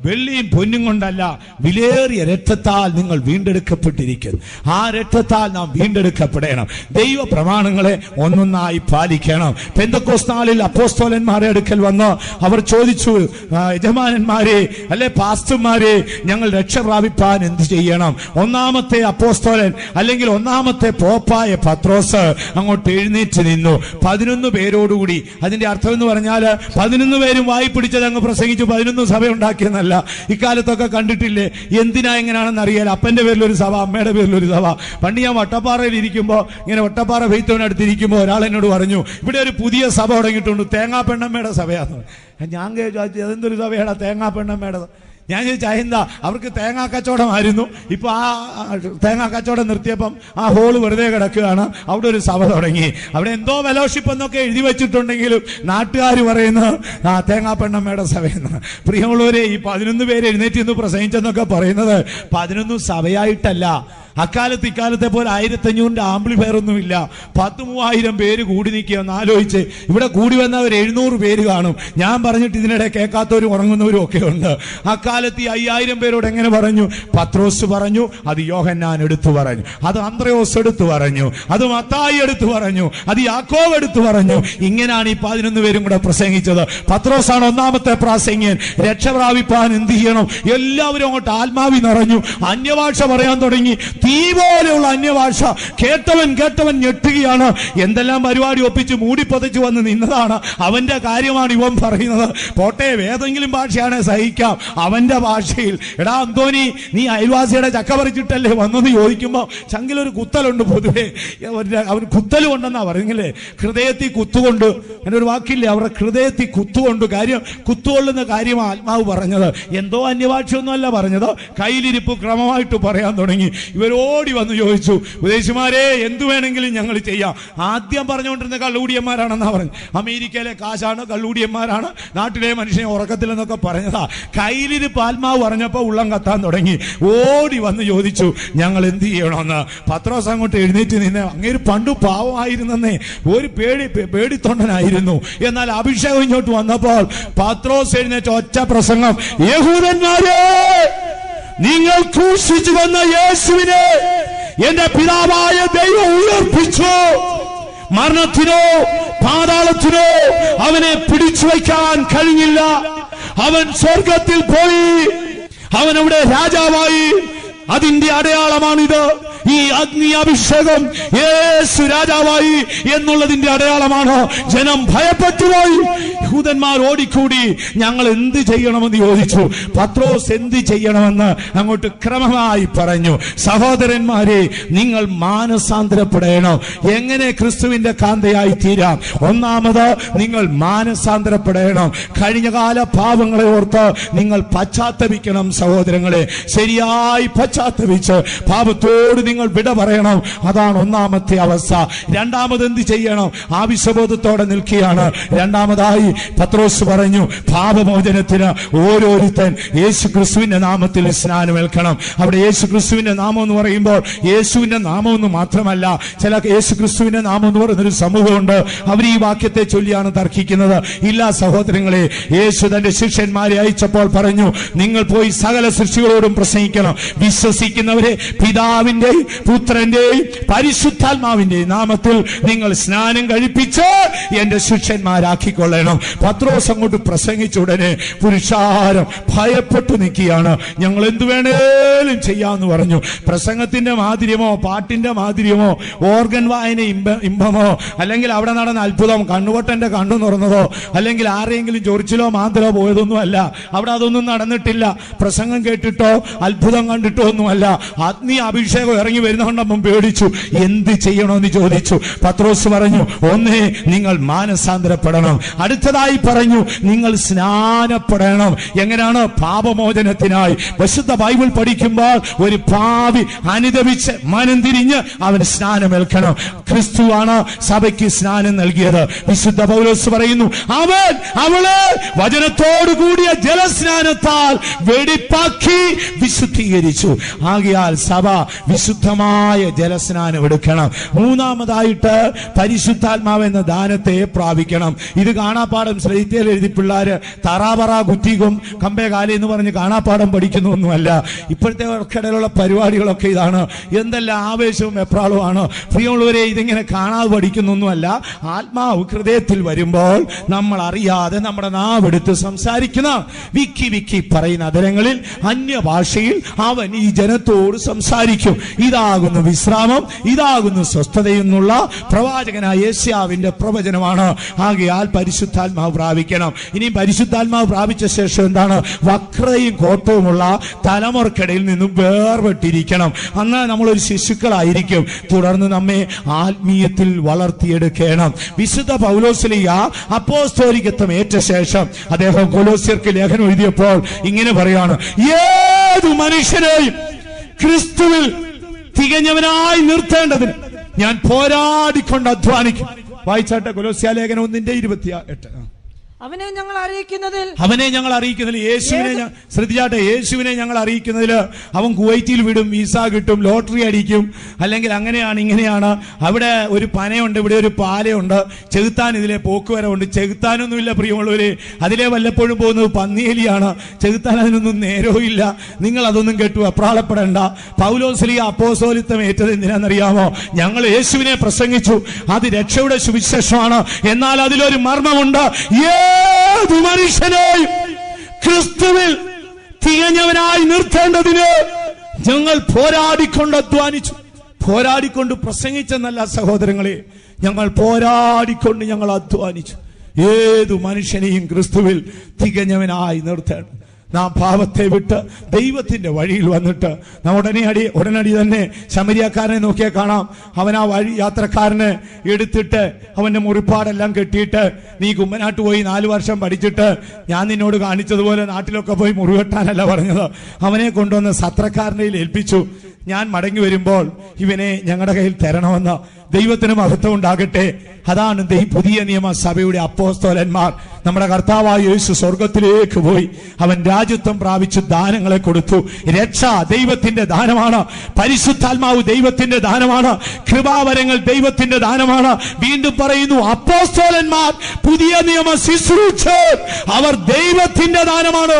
വെള്ളിയും പൊന്നും കൊണ്ടല്ല വിലേറിയ രക്തത്താൽ നിങ്ങൾ വീണ്ടെടുക്കപ്പെട്ടിരിക്കുന്നു ആ രക്തത്താൽ നാം വീണ്ടെടുക്കപ്പെടണം ദൈവ പ്രമാണങ്ങളെ ഒന്നൊന്നായി പാലിക്കണം പെന്തക്കോസ് നാളിൽ അപ്പോസ്തോലന്മാരെ അടുക്കൽ വന്ന് അവർ ചോദിച്ചു "ആ, യജമാനന്മാരെ അല്ലെ പാസ്റ്റർമാരെ ഞങ്ങൾ രക്ഷ പ്രാപിപ്പാൻ എന്ത് ചെയ്യണം ഒന്നാമത്തെ അപ്പോസ്തോലൻ അല്ലെങ്കിൽ ഒന്നാമത്തെ പോപ്പായ പത്രോസ് അങ്ങോട്ട് എഴുന്നേറ്റ് നിന്നു പതിനൊന്ന് പേരോടുകൂടി അതിന്റെ അർത്ഥം എന്ന് പറഞ്ഞാൽ പതിനൊന്ന് പേരും വായി പിടിച്ചത് അങ്ങ് പ്രസംഗിച്ചു പതിനൊന്ന് സഭ ഉണ്ടാക്കിയെന്നല്ല ഇക്കാലത്തൊക്കെ കണ്ടിട്ടില്ലേ എന്തിനാ എങ്ങനെയാണെന്ന് അറിയാൻ അപ്പന്റെ പേരിലൊരു സഭ അമ്മയുടെ പേരിലൊരു സഭ പണ്ട് ഞാൻ വട്ടപ്പാറയിൽ ഇരിക്കുമ്പോൾ ഇങ്ങനെ വട്ടപ്പാറ ഫെയ്ത്തോനടുത്തിരിക്കുമ്പോൾ ഒരാൾ എന്നോട് പറഞ്ഞു ഇവിടെ ഒരു പുതിയ സഭ തുടങ്ങിയിട്ടുണ്ട് തേങ്ങാ പെണ്ണമ്മയുടെ സഭയാന്ന് ഞാൻ ചോദിച്ചു അതെന്തൊരു സഭയാടാ തേങ്ങാ പെണ്ണമ്മയുടെ ഞാൻ ചോദിച്ചു എന്താ അവർക്ക് തേങ്ങാ കച്ചവടമായിരുന്നു ഇപ്പൊ ആ ആ, തേങ്ങാ കച്ചവടം നിർത്തിയപ്പം ആ ഹോള് വെറുതെ കിടക്കുകയാണ് അവിടെ ഒരു സഭ തുടങ്ങി അവിടെ എന്തോ ഫെലോഷിപ്പ് എന്നൊക്കെ എഴുതി വെച്ചിട്ടുണ്ടെങ്കിലും നാട്ടുകാർ പറയുന്നത് ആ തേങ്ങാ പെണ്ണമ്മയുടെ സഭയെന്ന് പ്രിയമുള്ളവരെ ഈ പതിനൊന്ന് പേര് എഴുന്നേറ്റ് നിന്ന് പ്രസംഗിച്ചെന്നൊക്കെ പറയുന്നത് പതിനൊന്ന് സഭയായിട്ടല്ല അക്കാലത്ത് ഇക്കാലത്തെ പോലെ ആയിരത്തഞ്ഞൂറിന്റെ ആംപ്ലിഫയർ ഒന്നുമില്ല പത്ത് മൂവായിരം പേര് കൂടി നിൽക്കുക എന്ന് ആലോചിച്ച് ഇവിടെ കൂടി വന്നവർ എഴുന്നൂറ് പേര് കാണും ഞാൻ പറഞ്ഞിട്ട് ഇതിനിടെ കേൾക്കാത്തവരും ഉറങ്ങുന്നവരും ഒക്കെ ഉണ്ട് അക്കാലത്ത് ഈ അയ്യായിരം പേരോട് എങ്ങനെ പറഞ്ഞു പത്രോസ് പറഞ്ഞു അത് യോഹന്നാൻ എടുത്തു പറഞ്ഞു അത് അന്ത്രയോസ് എടുത്തു പറഞ്ഞു അത് മത്തായി എടുത്തു പറഞ്ഞു അത് യാക്കോവ് എടുത്തു പറഞ്ഞു ഇങ്ങനെയാണ് ഈ പതിനൊന്ന് പേരും കൂടെ പ്രസംഗിച്ചത് പത്രോസാണ് ഒന്നാമത്തെ പ്രാസംഗ്യൻ രക്ഷ പ്രാപിപ്പാൻ എന്ത് ചെയ്യണം എല്ലാവരും അങ്ങോട്ട് ആത്മാവി നിറഞ്ഞു അന്യഭാഷ പറയാൻ തുടങ്ങി തീ പോലെയുള്ള അന്യഭാഷ കേട്ടവൻ കേട്ടവൻ ഞെട്ടുകയാണ് എന്തെല്ലാം പരിപാടി ഒപ്പിച്ച് മൂടിപ്പൊതച്ച് വന്ന് നിന്നതാണ് അവന്റെ കാര്യമാണ് ഇവൻ പറയുന്നത് പോട്ടെ ഏതെങ്കിലും ഭാഷയാണ് സഹിക്കാം അവന്റെ ഭാഷയിൽ എടാ അന്തോനി നീ അയൽവാസിയുടെ ചക്ക പറിച്ചിട്ടല്ലേ വന്നെന്ന് ചോദിക്കുമ്പോ ചങ്കിലൊരു കുത്തലുണ്ട് പൊതുവേ അവരുടെ- അവൻ കുത്തൽ കൊണ്ടെന്നാ പറയുന്നില്ലേ ഹൃദയത്തിൽ കുത്തുകൊണ്ട് അങ്ങനെ ഒരു വാക്കില്ലേ അവരുടെ ഹൃദയത്തിൽ കുത്തുകൊണ്ട് കാര്യം കുത്തുകൊള്ളുന്ന കാര്യം ആത്മാവ് പറഞ്ഞത് എന്തോ അന്യഭാഷയൊന്നും അല്ല പറഞ്ഞത് കയ്യിലിരിപ്പ് ക്രമമായിട്ട് പറയാൻ തുടങ്ങി ഇവരോടി വന്ന് ചോദിച്ചു ഉപദേശിമാരെ എന്തു വേണമെങ്കിലും ഞങ്ങൾ ചെയ്യാം ആദ്യം പറഞ്ഞുകൊണ്ടിരുന്ന കള്ളുകൂടിയന്മാരാണെന്നാ പറഞ്ഞു അമേരിക്കയിലെ കാശാണ് കള്ളുകൂടിയന്മാരാണ് നാട്ടിലെ മനുഷ്യനെ ഉറക്കത്തിലെന്നൊക്കെ പറഞ്ഞതാ കയ്യിലിരിപ്പ് ആത്മാവ് പറഞ്ഞപ്പോ ഉള്ളം കത്താൻ തുടങ്ങി ഓടി വന്ന് ചോദിച്ചു ഞങ്ങൾ എന്ത് ചെയ്യണമെന്ന് പത്രോസ് അങ്ങോട്ട് എഴുന്നേറ്റ് നിന്ന് അങ്ങേര് പണ്ടു പാവമായിരുന്നെന്നേ ഒരു പേടി പേ- പേടിത്തൊണ്ടനായിരുന്നു എന്നാൽ അഭിഷേകം ഇങ്ങോട്ട് വന്നപ്പോൾ പത്രോസ് എഴുന്നേറ്റ് ഒറ്റ പ്രസംഗം യഹൂദന്മാരെ നിങ്ങൾ ക്രൂശിച്ചു വന്ന യേശുവിനെ എന്റെ പിതാവായ ദൈവം ഉയർപ്പിച്ചു മരണത്തിനോ പാതാളത്തിനോ അവനെ പിടിച്ചു വയ്ക്കാൻ കഴിഞ്ഞില്ല അവൻ സ്വർഗത്തിൽ പോയി അവൻ അവിടെ രാജാവായി അതിന്റെ അടയാളമാണിത് ഈ അഗ്നി അഭിഷേകം യേശു രാജാവായി എന്നുള്ളതിന്റെ അടയാളമാണ് ജനം ഭയപ്പെട്ടുപോയി യഹൂദന്മാർ ഓടിക്കൂടി ഞങ്ങൾ എന്ത് ചെയ്യണമെന്ന് ചോദിച്ചു പത്രോസ് എന്ത് ചെയ്യണമെന്ന് അങ്ങോട്ട് ക്രമമായി പറഞ്ഞു സഹോദരന്മാരെ നിങ്ങൾ മാനസാന്തരപ്പെടണം എങ്ങനെ ക്രിസ്തുവിന്റെ കാന്തയായി തീരാം ഒന്നാമത് നിങ്ങൾ മാനസാന്തരപ്പെടണം കഴിഞ്ഞകാല പാവങ്ങളെ ഓർത്ത് നിങ്ങൾ പശ്ചാത്തപിക്കണം സഹോദരങ്ങളെ ശരിയായി പശ്ചാത്തപിച്ച് പാപത്തോട് നിങ്ങൾ വിട പറയണം അതാണ് ഒന്നാമത്തെ അവസ്ഥ രണ്ടാമത് എന്ത് ചെയ്യണം ആവശ്യബോധത്തോടെ നിൽക്കുകയാണ് രണ്ടാമതായി പത്രോസ് പറഞ്ഞു പാപമോചനത്തിന് ഓരോരുത്തൻ യേശു ക്രിസ്തുവിന്റെ നാമത്തിൽ സ്നാനമേൽക്കണം അവിടെ യേശു ക്രിസ്തുവിന്റെ നാമം എന്ന് പറയുമ്പോൾ യേശുവിന്റെ നാമം എന്ന് മാത്രമല്ല ചില യേശു ക്രിസ്തുവിന്റെ നാമം എന്ന് പറയുന്നൊരു സമൂഹമുണ്ട് അവർ ഈ വാക്യത്തെ ചൊല്ലിയാണ് തർക്കിക്കുന്നത് ഇല്ല സഹോദരങ്ങളെ യേശു തന്റെ ശിഷ്യന്മാരെ അയച്ചപ്പോൾ പറഞ്ഞു നിങ്ങൾ പോയി സകല സൃഷ്ടികളോടും പ്രസംഗിക്കണം വിശ്വസിക്കുന്നവരെ പിതാവിന്റെയും പുത്രന്റെയും പരിശുദ്ധാത്മാവിന്റെയും നാമത്തിൽ നിങ്ങൾ സ്നാനം കഴിപ്പിച്ച് എന്റെ ശിഷ്യന്മാരാക്കിക്കൊള്ളണം പത്രോസ് അങ്ങോട്ട് പ്രസംഗിച്ച ഉടനെ പുരുഷാരം ഭയപ്പെട്ടു നിൽക്കുകയാണ് ഞങ്ങൾ എന്തു വേണേലും ചെയ്യാന്ന് പറഞ്ഞു പ്രസംഗത്തിന്റെ മാധുര്യമോ പാട്ടിന്റെ മാധുര്യമോ ഓർഗൻ വായന ഇമ്പ ഇമ്പമോ അല്ലെങ്കിൽ അവിടെ നടന്ന അത്ഭുതം കണ്ണുവട്ടന്റെ കണ്ണു തുറന്നതോ അല്ലെങ്കിൽ ആരെങ്കിലും ചൊറിച്ചിലോ മാന്തലോ പോയതൊന്നും അല്ല അവിടെ അതൊന്നും നടന്നിട്ടില്ല പ്രസംഗം കേട്ടിട്ടോ അത്ഭുതം കണ്ടിട്ടോ ഒന്നുമല്ല അഗ്നി അഭിഷേകം ഇറങ്ങി വരുന്നതുകൊണ്ടപ്പം പേടിച്ചു എന്ത് ചെയ്യണമെന്ന് ചോദിച്ചു പത്രോസ് പറഞ്ഞു ഒന്നേ നിങ്ങൾ മാനസാന്തരപ്പെടണം അടുത്തതായി പറഞ്ഞു നിങ്ങൾ സ്നാനപ്പെടണം എങ്ങനെയാണ് പാപമോചനത്തിനായി വിശുദ്ധ ബൈബിൾ പഠിക്കുമ്പോൾ ഒരു പാവി അനുദപിച്ച് മനം തിരിഞ്ഞ് അവൻ സ്നാനമേൽക്കണം ക്രിസ്തുവാണ് സഭയ്ക്ക് സ്നാനം നൽകിയത് വിശുദ്ധ പൗലോസ് പറയുന്നു അവൻ അവള് വചനത്തോടു കൂടിയ ജലസ്നാനത്താൽ വെടിപ്പാക്കി വിശുദ്ധീകരിച്ചു ആകയാൽ സഭ വിശുദ്ധ ശുദ്ധമായ ജലസ്നാനം എടുക്കണം മൂന്നാമതായിട്ട് പരിശുദ്ധാത്മാവ് എന്ന ദാനത്തെ പ്രാപിക്കണം ഇത് കാണാപ്പാടം ശ്രദ്ധിത്തേൽ എഴുതി പിള്ളേര് തറാപറ കുറ്റികും കമ്പേ കാലി എന്ന് പറഞ്ഞ് കാണാപ്പാടം പഠിക്കുന്നൊന്നുമല്ല ഇപ്പോഴത്തെ ഇടയിലുള്ള പരിപാടികളൊക്കെ ഇതാണ് എന്തെല്ലാം ആവേശവും എപ്രാളുമാണ് പ്രിയമുള്ളവരെ ഇതിങ്ങനെ കാണാതെ പഠിക്കുന്നൊന്നുമല്ല ആത്മാവ് ഹൃദയത്തിൽ വരുമ്പോൾ നമ്മൾ അറിയാതെ നമ്മുടെ നാവെടുത്ത് സംസാരിക്കുന്ന വിക്കി വിക്കി പറയുന്ന അതരങ്ങളിൽ അന്യഭാഷയിൽ അവൻ ഈ ജനത്തോട് സംസാരിക്കും ഇതാകുന്നു വിശ്രാമം ഇതാകുന്നു സ്വസ്ഥതയെന്നുള്ള പ്രവാചകനായ യേശാവിന്റെ പ്രവചനമാണ് ആകയാൽ പരിശുദ്ധാത്മാവ് പ്രാപിക്കണം ഇനി പരിശുദ്ധാത്മാവ് പ്രാപിച്ച ശേഷം എന്താണ് വക്രതയും കോട്ടവുമുള്ള തലമുറക്കിടയിൽ നിന്നും വേർപെട്ടിരിക്കണം അന്ന് നമ്മളൊരു ശിശുക്കളായിരിക്കും തുടർന്ന് നമ്മെ ആത്മീയത്തിൽ വളർത്തിയെടുക്കണം വിശുദ്ധ പൗലോസ്ലിയ അപ്പോസ്തോലികത്വം ഏറ്റ ശേഷം അദ്ദേഹം കൊലോസ്യർക്ക് ലേഖനം എഴുതിയപ്പോൾ ഇങ്ങനെ പറയാണ് ഏതു മനുഷ്യനെയും ക്രിസ്തുവിൽ തികഞ്ഞവനായി നിർത്തേണ്ടതിന് ഞാൻ പോരാടിക്കൊണ്ട് അധ്വാനിക്കും വായിച്ചാട്ടെ കൊലോസ്യ ലേഖനം ഒന്നിന്റെ ഇരുപത്തി എട്ട് ആ. അവനെ ഞങ്ങൾ അറിയിക്കുന്നതിൽ അവനെ ഞങ്ങൾ അറിയിക്കുന്നതിൽ യേശുവിനെ ഞ- ശ്രദ്ധിച്ചാട്ടെ യേശുവിനെ ഞങ്ങൾ അറിയിക്കുന്നതിൽ അവൻ കുവൈറ്റിൽ വിടും വിസ കിട്ടും ലോട്ടറി അടിക്കും അല്ലെങ്കിൽ അങ്ങനെയാണ് ഇങ്ങനെയാണ് അവിടെ ഒരു പനയുണ്ട് ഇവിടെ ഒരു പാലയുണ്ട് ചെകുത്താൻ ഇതിലെ പോക്കുവരവുണ്ട് ചെകുത്താനൊന്നുമില്ല പ്രിയമുള്ളവര് അതിലെ വല്ലപ്പോഴും പോകുന്നത് പന്നിയേലിയാണ് ചെകുത്താൻ അതിനൊന്നും നേരവും ഇല്ല നിങ്ങൾ അതൊന്നും കേട്ടു അപ്രാളപ്പെടേണ്ട പൗലോസ്ലിയ അപ്പോസോലിത്തം ഏറ്റത് എന്തിനാണെന്നറിയാമോ ഞങ്ങൾ യേശുവിനെ പ്രസംഗിച്ചു അത് രക്ഷയുടെ സുവിശേഷമാണ് എന്നാൽ അതിലൊരു മർമ്മമുണ്ട് ഏതു മനുഷ്യനെയും ക്രിസ്തുവിൽ തികഞ്ഞവനായി നിർത്തേണ്ടതിന് ഞങ്ങൾ പോരാടിക്കൊണ്ട് അധ്വാനിച്ചു പോരാടിക്കൊണ്ട് പ്രസംഗിച്ചെന്നല്ല സഹോദരങ്ങളെ ഞങ്ങൾ പോരാടിക്കൊണ്ട് ഞങ്ങൾ അധ്വാനിച്ചു ഏതു മനുഷ്യനെയും ക്രിസ്തുവിൽ തികഞ്ഞവനായി നിർത്തേണ്ടത് നാം പാപത്തെ വിട്ട് ദൈവത്തിന്റെ വഴിയിൽ വന്നിട്ട് നാം ഉടനെ അടി ഉടനടി തന്നെ ശമരിയാക്കാരനെ നോക്കിയാൽ കാണാം അവൻ ആ വഴി യാത്രക്കാരനെ എടുത്തിട്ട് അവന്റെ മുറിപ്പാടെല്ലാം കെട്ടിയിട്ട് നീ കുമ്മനാട്ട് പോയി നാലു വർഷം പഠിച്ചിട്ട് ഞാൻ നിന്നോട് കാണിച്ചതുപോലെ നാട്ടിലൊക്കെ പോയി മുറിവെട്ടാനല്ല പറഞ്ഞത് അവനെ കൊണ്ടുവന്ന് സത്രക്കാരൻ്റെ കയ്യിൽ ഏൽപ്പിച്ചു ഞാൻ മടങ്ങി വരുമ്പോൾ ഇവനെ ഞങ്ങളുടെ കയ്യിൽ തരണമെന്ന് ദൈവത്തിന് മഹത്വം ഉണ്ടാകട്ടെ അതാണ് ദൈ- പുതിയ നിയമ സഭയുടെ അപ്പോസ്തോലന്മാർ നമ്മുടെ കർത്താവായ യേശു സ്വർഗത്തിലേക്ക് പോയി അവൻ രാജ്യത്വം പ്രാപിച്ചു ദാനങ്ങളെ കൊടുത്തു രക്ഷ ദൈവത്തിന്റെ ദാനമാണ് പരിശുദ്ധാത്മാവ് ദൈവത്തിന്റെ ദാനമാണ് കൃപാവരങ്ങൾ ദൈവത്തിന്റെ ദാനമാണ് വീണ്ടും പറയുന്നു അപ്പോസ്തോലന്മാർ പുതിയ നിയമ ശുശ്രൂഷർ അവർ ദൈവത്തിന്റെ ദാനമാണ്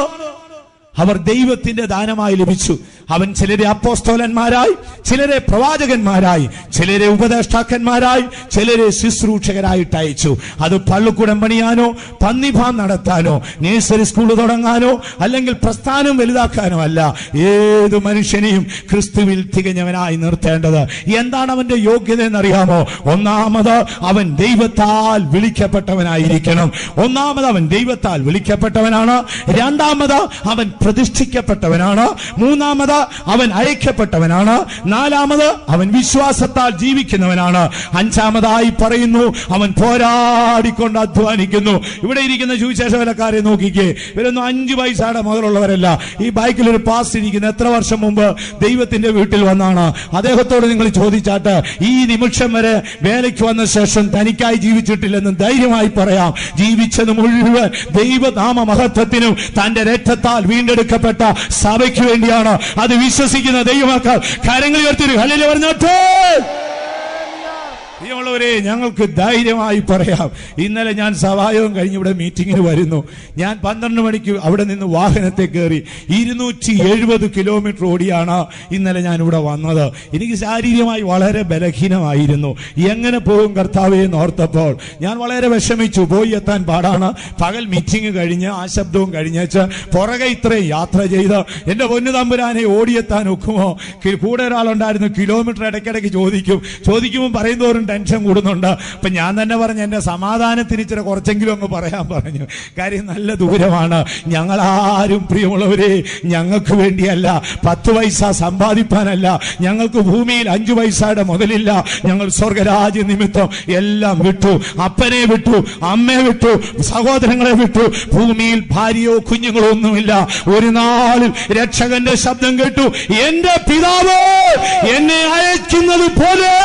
അവർ ദൈവത്തിന്റെ ദാനമായി ലഭിച്ചു അവൻ ചിലരെ അപ്പോസ്തോലന്മാരായി ചിലരെ പ്രവാചകന്മാരായി ചിലരെ ഉപദേഷ്ടാക്കന്മാരായി ചിലരെ ശുശ്രൂഷകരായിട്ട് അയച്ചു അത് പള്ളിക്കൂടം പണിയാനോ പന്നിഭാം നടത്താനോ നേഴ്സറി സ്കൂൾ തുടങ്ങാനോ അല്ലെങ്കിൽ പ്രസ്ഥാനം വലുതാക്കാനോ അല്ല ഏത് മനുഷ്യനെയും ക്രിസ്തുവിൽ തികഞ്ഞവനായി നിർത്തേണ്ടത് എന്താണ് അവന്റെ യോഗ്യത എന്നറിയാമോ ഒന്നാമത് അവൻ ദൈവത്താൽ വിളിക്കപ്പെട്ടവനായിരിക്കണം ഒന്നാമത് അവൻ ദൈവത്താൽ വിളിക്കപ്പെട്ടവനാണ് രണ്ടാമത് അവൻ പ്രതിഷ്ഠിക്കപ്പെട്ടവനാണ് മൂന്നാമത് അവൻ അയക്കപ്പെട്ടവനാണ് നാലാമത് അവൻ വിശ്വാസത്താൽ ജീവിക്കുന്നവനാണ് അഞ്ചാമതായി പറയുന്നു അവൻ പോരാടിക്കൊണ്ട് അധ്വാനിക്കുന്നു ഇവിടെ ഇരിക്കുന്ന സുവിശേഷ വിലക്കാരെ നോക്കിക്കേ ഇവരൊന്നും അഞ്ചു പൈസയുടെ മുതലുള്ളവരല്ല ഈ ബൈക്കിൽ ഒരു പാസ് ഇരിക്കുന്ന എത്ര വർഷം മുമ്പ് ദൈവത്തിന്റെ വീട്ടിൽ വന്നാണ് അദ്ദേഹത്തോട് നിങ്ങൾ ചോദിച്ചാട്ട് ഈ നിമിഷം വരെ വേലയ്ക്ക് വന്ന ശേഷം തനിക്കായി ജീവിച്ചിട്ടില്ലെന്ന് ധൈര്യമായി പറയാം ജീവിച്ചത് മുഴുവൻ ദൈവനാമ മഹത്വത്തിനും തന്റെ രക്തത്താൽ വീണ്ടെടുക്കപ്പെട്ട സഭയ്ക്ക് വേണ്ടിയാണ് അത് വിശ്വസിക്കുന്ന ദൈവമക്കൾ കരങ്ങൾ ഉയർത്തി ഹല്ലേലൂയ പറഞ്ഞോട്ടെ പ്രിയമുള്ളവരെ ഞങ്ങൾക്ക് ധൈര്യമായി പറയാം ഇന്നലെ ഞാൻ സഭായോഗം കഴിഞ്ഞ് ഇവിടെ മീറ്റിങ്ങിന് വരുന്നു ഞാൻ പന്ത്രണ്ട് മണിക്ക് അവിടെ നിന്ന് വാഹനത്തെ കയറി ഇരുന്നൂറ്റി എഴുപത് കിലോമീറ്റർ ഓടിയാണ് ഇന്നലെ ഞാൻ ഇവിടെ വന്നത് എനിക്ക് ശാരീരികമായി വളരെ ബലഹീനമായിരുന്നു എങ്ങനെ പോകും കർത്താവെ എന്ന് ഓർത്തപ്പോൾ ഞാൻ വളരെ വിഷമിച്ചു പോയി എത്താൻ പാടാണ് പകൽ മീറ്റിംഗ് കഴിഞ്ഞ് ആ ശബ്ദവും കഴിഞ്ഞേച്ച് പുറകെ ഇത്രയും യാത്ര ചെയ്ത് എന്റെ പൊന്നു തമ്പുരാനെ ഓടിയെത്താൻ ഒക്കുമോ കി- കൂടെ ഒരാളുണ്ടായിരുന്നു കിലോമീറ്റർ ഇടയ്ക്കിടയ്ക്ക് ചോദിക്കും ചോദിക്കുമ്പോൾ പറയുന്നതോറും ടെൻഷൻ കൂടുന്നുണ്ട് അപ്പൊ ഞാൻ തന്നെ പറഞ്ഞു എന്റെ സമാധാനത്തിന് ഇച്ചിരി കുറച്ചെങ്കിലും അങ്ങ് പറയാൻ പറഞ്ഞു കാര്യം നല്ല ദൂരമാണ് ഞങ്ങൾ ആരും പ്രിയമുള്ളവരെ ഞങ്ങൾക്ക് വേണ്ടിയല്ല പത്ത് പൈസ സമ്പാദിപ്പാനല്ല ഞങ്ങൾക്ക് ഭൂമിയിൽ അഞ്ചു പൈസയുടെ മുതലില്ല ഞങ്ങൾ സ്വർഗരാജ്യ നിമിത്തം എല്ലാം വിട്ടു അപ്പനെ വിട്ടു അമ്മയെ വിട്ടു സഹോദരങ്ങളെ വിട്ടു ഭൂമിയിൽ ഭാര്യയോ കുഞ്ഞുങ്ങളോ ഒന്നുമില്ല ഒരു നാളിൽ രക്ഷകന്റെ ശബ്ദം കേട്ടു എന്റെ പിതാവ് എന്നെ അയക്കുന്നത് പോലെ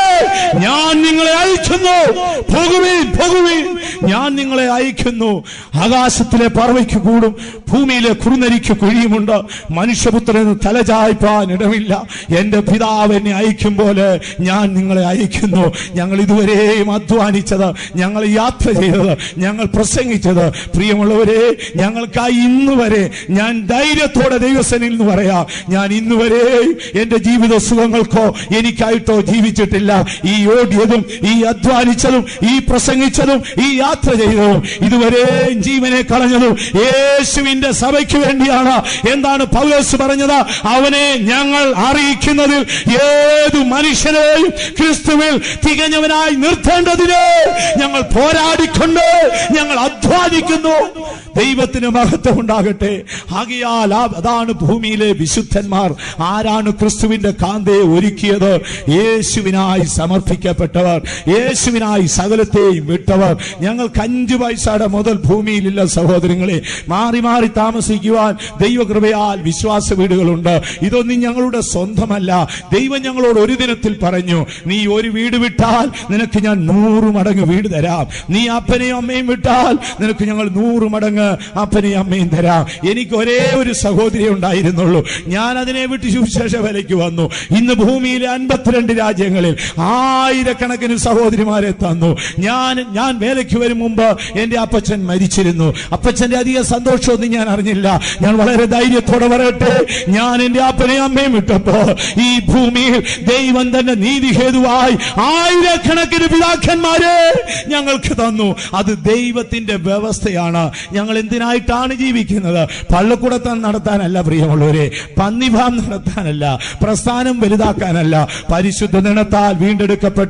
ഞാൻ നിങ്ങളെ അയക്കുന്നു പോകുവീൻ പോകുവീൻ ഞാൻ നിങ്ങളെ അയക്കുന്നു ആകാശത്തിലെ പറവയ്ക്ക് കൂടും ഭൂമിയിലെ കുറുനരിക്ക് കുഴിയുമുണ്ട് മനുഷ്യപുത്രന് തലചായ്പാൻ ഇടമില്ല എന്റെ പിതാവ് എന്നെ അയക്കും പോലെ ഞാൻ നിങ്ങളെ അയക്കുന്നു ഞങ്ങൾ ഇതുവരെയും അധ്വാനിച്ചത് ഞങ്ങൾ യാത്ര ചെയ്തത് ഞങ്ങൾ പ്രസംഗിച്ചത് പ്രിയമുള്ളവരെ ഞങ്ങൾക്കായി ഇന്ന് വരെ ഞാൻ ധൈര്യത്തോടെ ദൈവസനിൽ നിന്ന് പറയാം ഞാൻ ഇന്ന് വരെ എന്റെ ജീവിത സുഖങ്ങൾക്കോ എനിക്കായിട്ടോ ജീവിച്ചിട്ടില്ല ഈ ഓടിയതും ഈ അധ്വാനിച്ചതും ഈ പ്രസംഗിച്ചതും ഈ യാത്ര ചെയ്തതും ഇതുവരെ ജീവനെ കളഞ്ഞതും യേശുവിന്റെ സഭയ്ക്ക് വേണ്ടിയാണ് എന്താണ് പൗലോസ് പറഞ്ഞത് അവനെ ഞങ്ങൾ അറിയിക്കുന്നതിൽ ഏതു മനുഷ്യനെയും ക്രിസ്തുവിൽ തികഞ്ഞവനായി നിർത്തേണ്ടതിന് ഞങ്ങൾ പോരാടിക്കൊണ്ട് ഞങ്ങൾ അധ്വാനിക്കുന്നു ദൈവത്തിന് മഹത്വം ഉണ്ടാകട്ടെ ആകിയാൽ ആ- അതാണ് ഭൂമിയിലെ വിശുദ്ധന്മാർ ആരാണ് ക്രിസ്തുവിന്റെ കാന്തയെ ഒരുക്കിയത് യേശുവിനായി സമർപ്പിക്കപ്പെട്ടവർ യേശുവിനായി സകലത്തെയും വിട്ടവർ ഞങ്ങൾക്ക് അഞ്ചു പൈസയുടെ മുതൽ ഭൂമിയിലില്ല സഹോദരങ്ങളെ മാറി മാറി താമസിക്കുവാൻ ദൈവകൃപയാൽ വിശ്വാസ വീടുകളുണ്ട് ഇതൊന്നും ഞങ്ങളുടെ സ്വന്തമല്ല ദൈവം ഞങ്ങളോട് ഒരു ദിനത്തിൽ പറഞ്ഞു നീ ഒരു വീട് വിട്ടാൽ നിനക്ക് ഞാൻ നൂറ് മടങ്ങ് വീട് തരാം നീ അപ്പനെയും അമ്മയും വിട്ടാൽ നിനക്ക് ഞങ്ങൾ നൂറ് മടങ്ങ് അപ്പനെയും അമ്മയും തരാം എനിക്ക് ഒരേ ഒരു സഹോദരി ഉണ്ടായിരുന്നുള്ളൂ ഞാൻ അതിനെ വിട്ട് സുവിശേഷ വിലയ്ക്ക് വന്നു ഇന്ന് ഭൂമിയിലെ അൻപത്തിരണ്ട് രാജ്യങ്ങളിൽ ആയിരക്കണക്കിന് സഹോദരിമാരെ തന്നു ഞാൻ ഞാൻ വേലയ്ക്ക് വരും മുമ്പ് എന്റെ അപ്പച്ചൻ മരിച്ചിരുന്നു അപ്പച്ചന്റെ അധിക സന്തോഷമൊന്നും ഞാൻ അറിഞ്ഞില്ല ഞാൻ വളരെ ധൈര്യത്തോടെ പറയട്ടെ ഞാൻ എന്റെ അപ്പനെയും അമ്മയും വിട്ടപ്പോ ഈ ഭൂമിയിൽ ദൈവം തന്നെ നീതി ഹേതുവായി ആയിരക്കണക്കിന് പിതാക്കന്മാരെ ഞങ്ങൾക്ക് തന്നു അത് ദൈവത്തിന്റെ വ്യവസ്ഥയാണ് ഞങ്ങൾ എന്തിനായിട്ടാണ് ജീവിക്കുന്നത് പള്ളിക്കൂടത്താൻ നടത്താനല്ല പ്രിയമുള്ളവരെ പന്നിഭാം നടത്താനല്ല പ്രസ്ഥാനം വലുതാക്കാനല്ല പരിശുദ്ധ നിണത്താൽ വീണ്ടെടുക്കപ്പെട്ട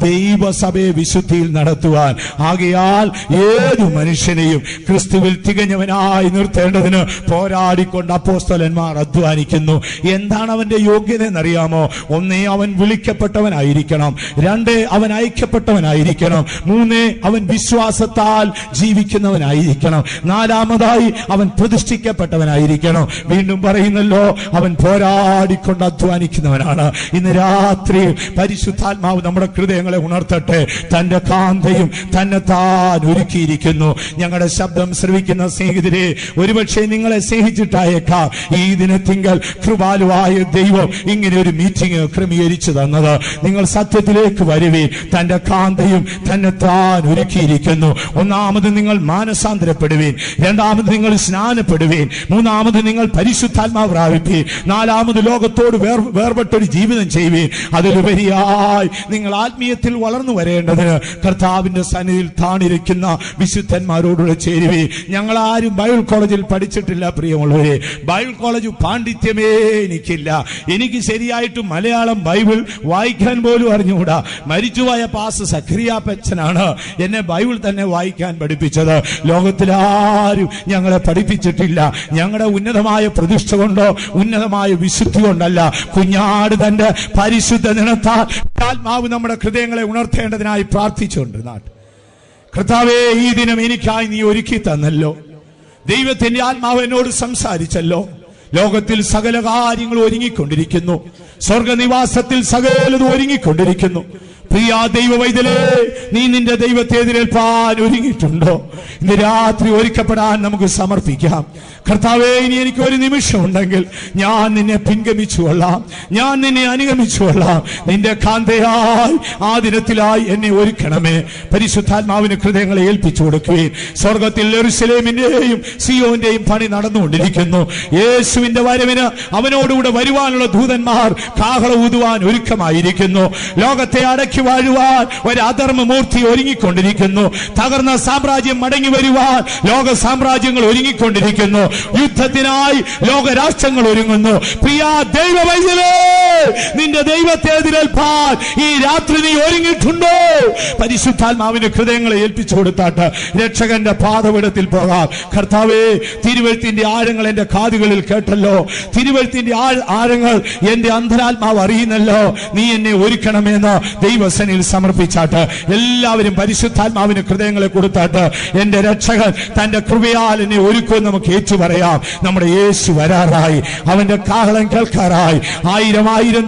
ദൈവസഭയെ വിശുദ്ധിയിൽ നടത്തുവാൻ ആകയാൽ ഏതു മനുഷ്യനെയും ക്രിസ്തുവിൽ തികഞ്ഞവനായി നിർത്തേണ്ടതിന് പോരാടിക്കൊണ്ട് അപ്പോസ്തലന്മാർ അധ്വാനിക്കുന്നു എന്താണ് അവന്റെ യോഗ്യത എന്നറിയാമോ ഒന്നേ അവൻ വിളിക്കപ്പെട്ടവനായിരിക്കണം രണ്ട് അവൻ അയക്കപ്പെട്ടവനായിരിക്കണം മൂന്ന് അവൻ വിശ്വാസത്താൽ ജീവിക്കുന്നവനായിരിക്കണം നാലാമതായി അവൻ പ്രതിഷ്ഠിക്കപ്പെട്ടവനായിരിക്കണം വീണ്ടും പറയുന്നല്ലോ അവൻ പോരാടിക്കൊണ്ട് അധ്വാനിക്കുന്നവനാണ് ഇന്ന് രാത്രി പരിശുദ്ധാത്മാവ് നമ്മുടെ ഹൃദയങ്ങളെ ഉണർത്തട്ടെ തന്റെ കാന്തയും തന്നെ താൻ ഒരുക്കിയിരിക്കുന്നു ഞങ്ങളുടെ ശബ്ദം ശ്രവിക്കുന്ന സ്നേഹിതരെ ഒരുപക്ഷെ നിങ്ങളെ സ്നേഹിച്ചിട്ടായേക്കാം ഈ ദിനത്തിങ്കൽ കൃപാലുവായ ദൈവം ഇങ്ങനെ ഒരു മീറ്റിംഗ് ക്രമീകരിച്ചു തന്നത് നിങ്ങൾ സത്യത്തിലേക്ക് വരുവേ തന്റെ കാന്തയും തന്നെ താൻ ഒരുക്കിയിരിക്കുന്നു ഒന്നാമത് നിങ്ങൾ മാനസാന്തരപ്പെടുവീൻ രണ്ടാമത് നിങ്ങൾ സ്നാനപ്പെടുവീൻ മൂന്നാമത് നിങ്ങൾ പരിശുദ്ധാത്മാവ് പ്രാപിപ്പീൻ നാലാമത് ലോകത്തോട് വേർ വേർപെട്ടൊരു ജീവിതം ചെയ്യുവീൻ അതിലുപരിയായി നിങ്ങൾ ആത്മീയത്തിൽ വളർന്നു വരേണ്ടതിന് കർത്താവിന്റെ സന്നിധിയിൽ താണിരിക്കുന്ന വിശുദ്ധന്മാരോടുകൂടെ ചേരുവേ ഞങ്ങൾ ആരും ബൈബിൾ കോളേജിൽ പഠിച്ചിട്ടില്ല പ്രിയമുള്ളവരെ ബൈബിൾ കോളേജ് പാണ്ഡിത്യമേ എനിക്കില്ല എനിക്ക് ശരിയായിട്ട് മലയാളം ബൈബിൾ വായിക്കാൻ പോലും അറിഞ്ഞുകൂടാ മരിച്ചുപോയ പാസ് സഖറിയാപ്പച്ചനാണ് എന്നെ ബൈബിൾ തന്നെ വായിക്കാൻ പഠിപ്പിച്ചത് ലോകത്തിലാരും ഞങ്ങളെ പഠിപ്പിച്ചിട്ടില്ല ഞങ്ങളുടെ ഉന്നതമായ പ്രതിഷ്ഠ കൊണ്ടോ ഉന്നതമായ വിശുദ്ധി കൊണ്ടല്ല കുഞ്ഞാട് തന്റെ പരിശുദ്ധ നിണത്താൽ ആത്മാവ് നമ്മുടെ ഹൃദയങ്ങളെ ഉണർത്തേണ്ടതിനായി പ്രാർത്ഥിച്ചുകൊണ്ട് നാട്ട് കർത്താവേ ഈ ദിനം എനിക്കായി നീ ഒരുക്കി തന്നല്ലോ ദൈവത്തിന്റെ ആത്മാവ് എന്നോട് സംസാരിച്ചല്ലോ ലോകത്തിൽ സകല കാര്യങ്ങൾ ഒരുങ്ങിക്കൊണ്ടിരിക്കുന്നു സ്വർഗനിവാസത്തിൽ സകലതും ഒരുങ്ങിക്കൊണ്ടിരിക്കുന്നു പ്രിയ ദൈവ വൈദ്യലേ നീ നിന്റെ ദൈവത്തെ എതിരേൽപ്പാൻ ഒരുങ്ങിയിട്ടുണ്ടോ ഇന്ന് രാത്രി ഒരുക്കപ്പെടാൻ നമുക്ക് സമർപ്പിക്കാം കർത്താവേ ഇനി എനിക്ക് ഒരു നിമിഷം ഉണ്ടെങ്കിൽ ഞാൻ നിന്നെ പിൻഗമിച്ചു കൊള്ളാം ഞാൻ നിന്നെ അനുഗമിച്ചു കൊള്ളാം നിന്റെ കാന്തയായി ആ ദിനത്തിലായി എന്നെ ഒരുക്കണമേ പരിശുദ്ധാത്മാവിന് ഹൃദയങ്ങളെ ഏൽപ്പിച്ചു കൊടുക്കുകയും സ്വർഗത്തിൽ എറുസലേമിന്റെയും സിയോന്റെയും പണി നടന്നുകൊണ്ടിരിക്കുന്നു യേശുവിന്റെ വരവിന് അവനോടുകൂടെ വരുവാനുള്ള ദൂതന്മാർ കാഹള ഊതുവാൻ ഒരുക്കമായിരിക്കുന്നു ലോകത്തെ അടക്കി വാഴുവാൻ ഒരു അധർമ്മമൂർത്തി ഒരുങ്ങിക്കൊണ്ടിരിക്കുന്നു തകർന്ന സാമ്രാജ്യം മടങ്ങി വരുവാൻ ലോക സാമ്രാജ്യങ്ങൾ ഒരുങ്ങിക്കൊണ്ടിരിക്കുന്നു യുദ്ധത്തിനായി ലോക രാഷ്ട്രങ്ങൾ ഒരുങ്ങുന്നു പ്രിയ ദൈവ വൈദ്യലേ നിന്റെ ദൈവത്തെ എതിരേൽപ്പാൻ ഈ രാത്രി നീ ഒരുങ്ങിയിട്ടുണ്ടോ പരിശുദ്ധാത്മാവിന്റെ ഹൃദയങ്ങളെ ഏൽപ്പിച്ചു കൊടുത്താട്ട് രക്ഷകന്റെ പാതവിടത്തിൽ പോകാം കർത്താവേ തിരുവഴുത്തിന്റെ ആഴങ്ങൾ എന്റെ കാതുകളിൽ കേട്ടല്ലോ തിരുവഴുത്തിന്റെ ആഴ് ആഴങ്ങൾ എന്റെ അന്തരാത്മാവ് അറിയുന്നല്ലോ നീ എന്നെ ഒരുക്കണമെന്ന് ദൈവസനിൽ സമർപ്പിച്ചാട്ട് എല്ലാവരും പരിശുദ്ധാത്മാവിന് ഹൃദയങ്ങളെ കൊടുത്താട്ട് എന്റെ രക്ഷകൻ തന്റെ കൃപയാൽ എന്നെ ഒരുക്കുമെന്ന് നമുക്ക് ഏറ്റു പറയാം നമ്മുടെ യേശു വരാറായി അവന്റെ കാഹളം കേൾക്കാറായി ആയിരം ആയിരം ദൂതന്മാർ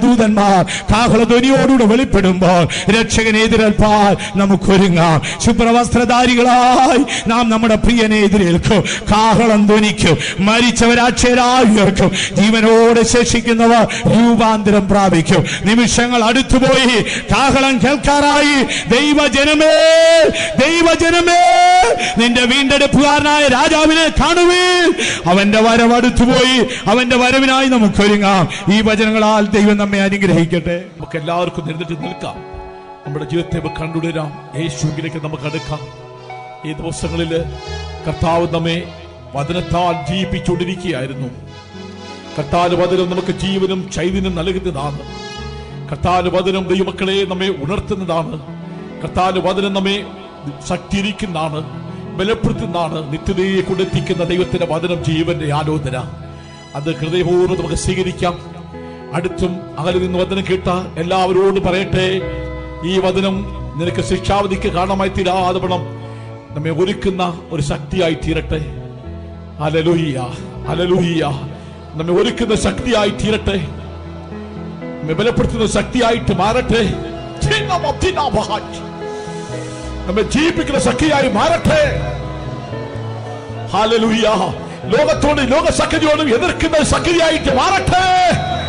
ദൂതന്മാർ കാഹളധ്വനിയോടുകൂടെ വെളിപ്പെടുമ്പോൾ രക്ഷകനെ എതിരേൽപ്പാൻ നമുക്കൊരുങ്ങാം ശുഭ്രവസ്ത്രധാരികളായി നാം നമ്മുടെ പ്രിയനെ എതിരേൽക്കും കാഹളം ധ്വനിക്കും മരിച്ചവരാക്ഷരായി ഉയർക്കും ജീവനോടെ ശേഷിക്കുന്നവർ രൂപാന്തരം പ്രാപിക്കും നിമിഷങ്ങൾ അടുത്തുപോയി കാഹളം കേൾക്കാറായി ദൈവജനമേ ദൈവജനമേ നിന്റെ വീണ്ടെടുപ്പുകാരനായ രാജാവിനെ കാണുവേ അവന്റെ വരവ് അടുത്തുപോയി അവന്റെ വരവിനായി നമുക്കൊരുങ്ങാം ഈ വചനങ്ങളാൽ ദൈവം നമ്മെ അനുഗ്രഹിക്കട്ടെ നമുക്ക് എല്ലാവർക്കും നിന്നിട്ട് നിൽക്കാം നമ്മുടെ ജീവിതത്തെ നമുക്ക് കണ്ടുടരാം യേശുവിലേക്ക് നമുക്ക് അടുക്കാം ഈ ദിവസങ്ങളിൽ കർത്താവ് നമ്മെ വചനത്താൽ ജീവിപ്പിച്ചുകൊണ്ടിരിക്കുകയായിരുന്നു കർത്താവ് വചനം നമുക്ക് ജീവനും ചൈതന്യം നൽകുന്നതാണ് കർത്താവ് വചനം ദൈവമക്കളെ നമ്മെ ഉണർത്തുന്നതാണ് കർത്താവ് വചനം നമ്മെ ശക്തിയിരിക്കുന്നതാണ് ബലപ്പെടുത്തുന്നതാണ് നിത്യതയെ കൊണ്ടെത്തിക്കുന്ന ദൈവത്തിന്റെ വചനം ജീവന്റെ ആലോചന അത് ഹൃദയപൂർവ്വം നമുക്ക് സ്വീകരിക്കാം അടുത്തും അകലെ നിന്ന് വചനം കേട്ട എല്ലാവരോടും പറയട്ടെ ഈ വചനം നിനക്ക് ശിക്ഷാവധിക്ക് കാരണമായി തീരാതെ പണം നമ്മെ ഒരുക്കുന്ന ഒരു ശക്തിയായി തീരട്ടെ അലലുഹിയ അലലുഹിയ നമ്മെ ഒരുക്കുന്ന ശക്തിയായി തീരട്ടെ നമ്മെ ബലപ്പെടുത്തുന്ന ശക്തിയായിട്ട് മാറട്ടെ നമ്മെ ജീവിപ്പിക്കുന്ന ശക്തിയായി മാറട്ടെ ഹാലലുഹിയ ലോകത്തോട് ലോക ശക്തിയോടും എതിർക്കുന്ന ശക്തിയായിട്ട് മാറട്ടെ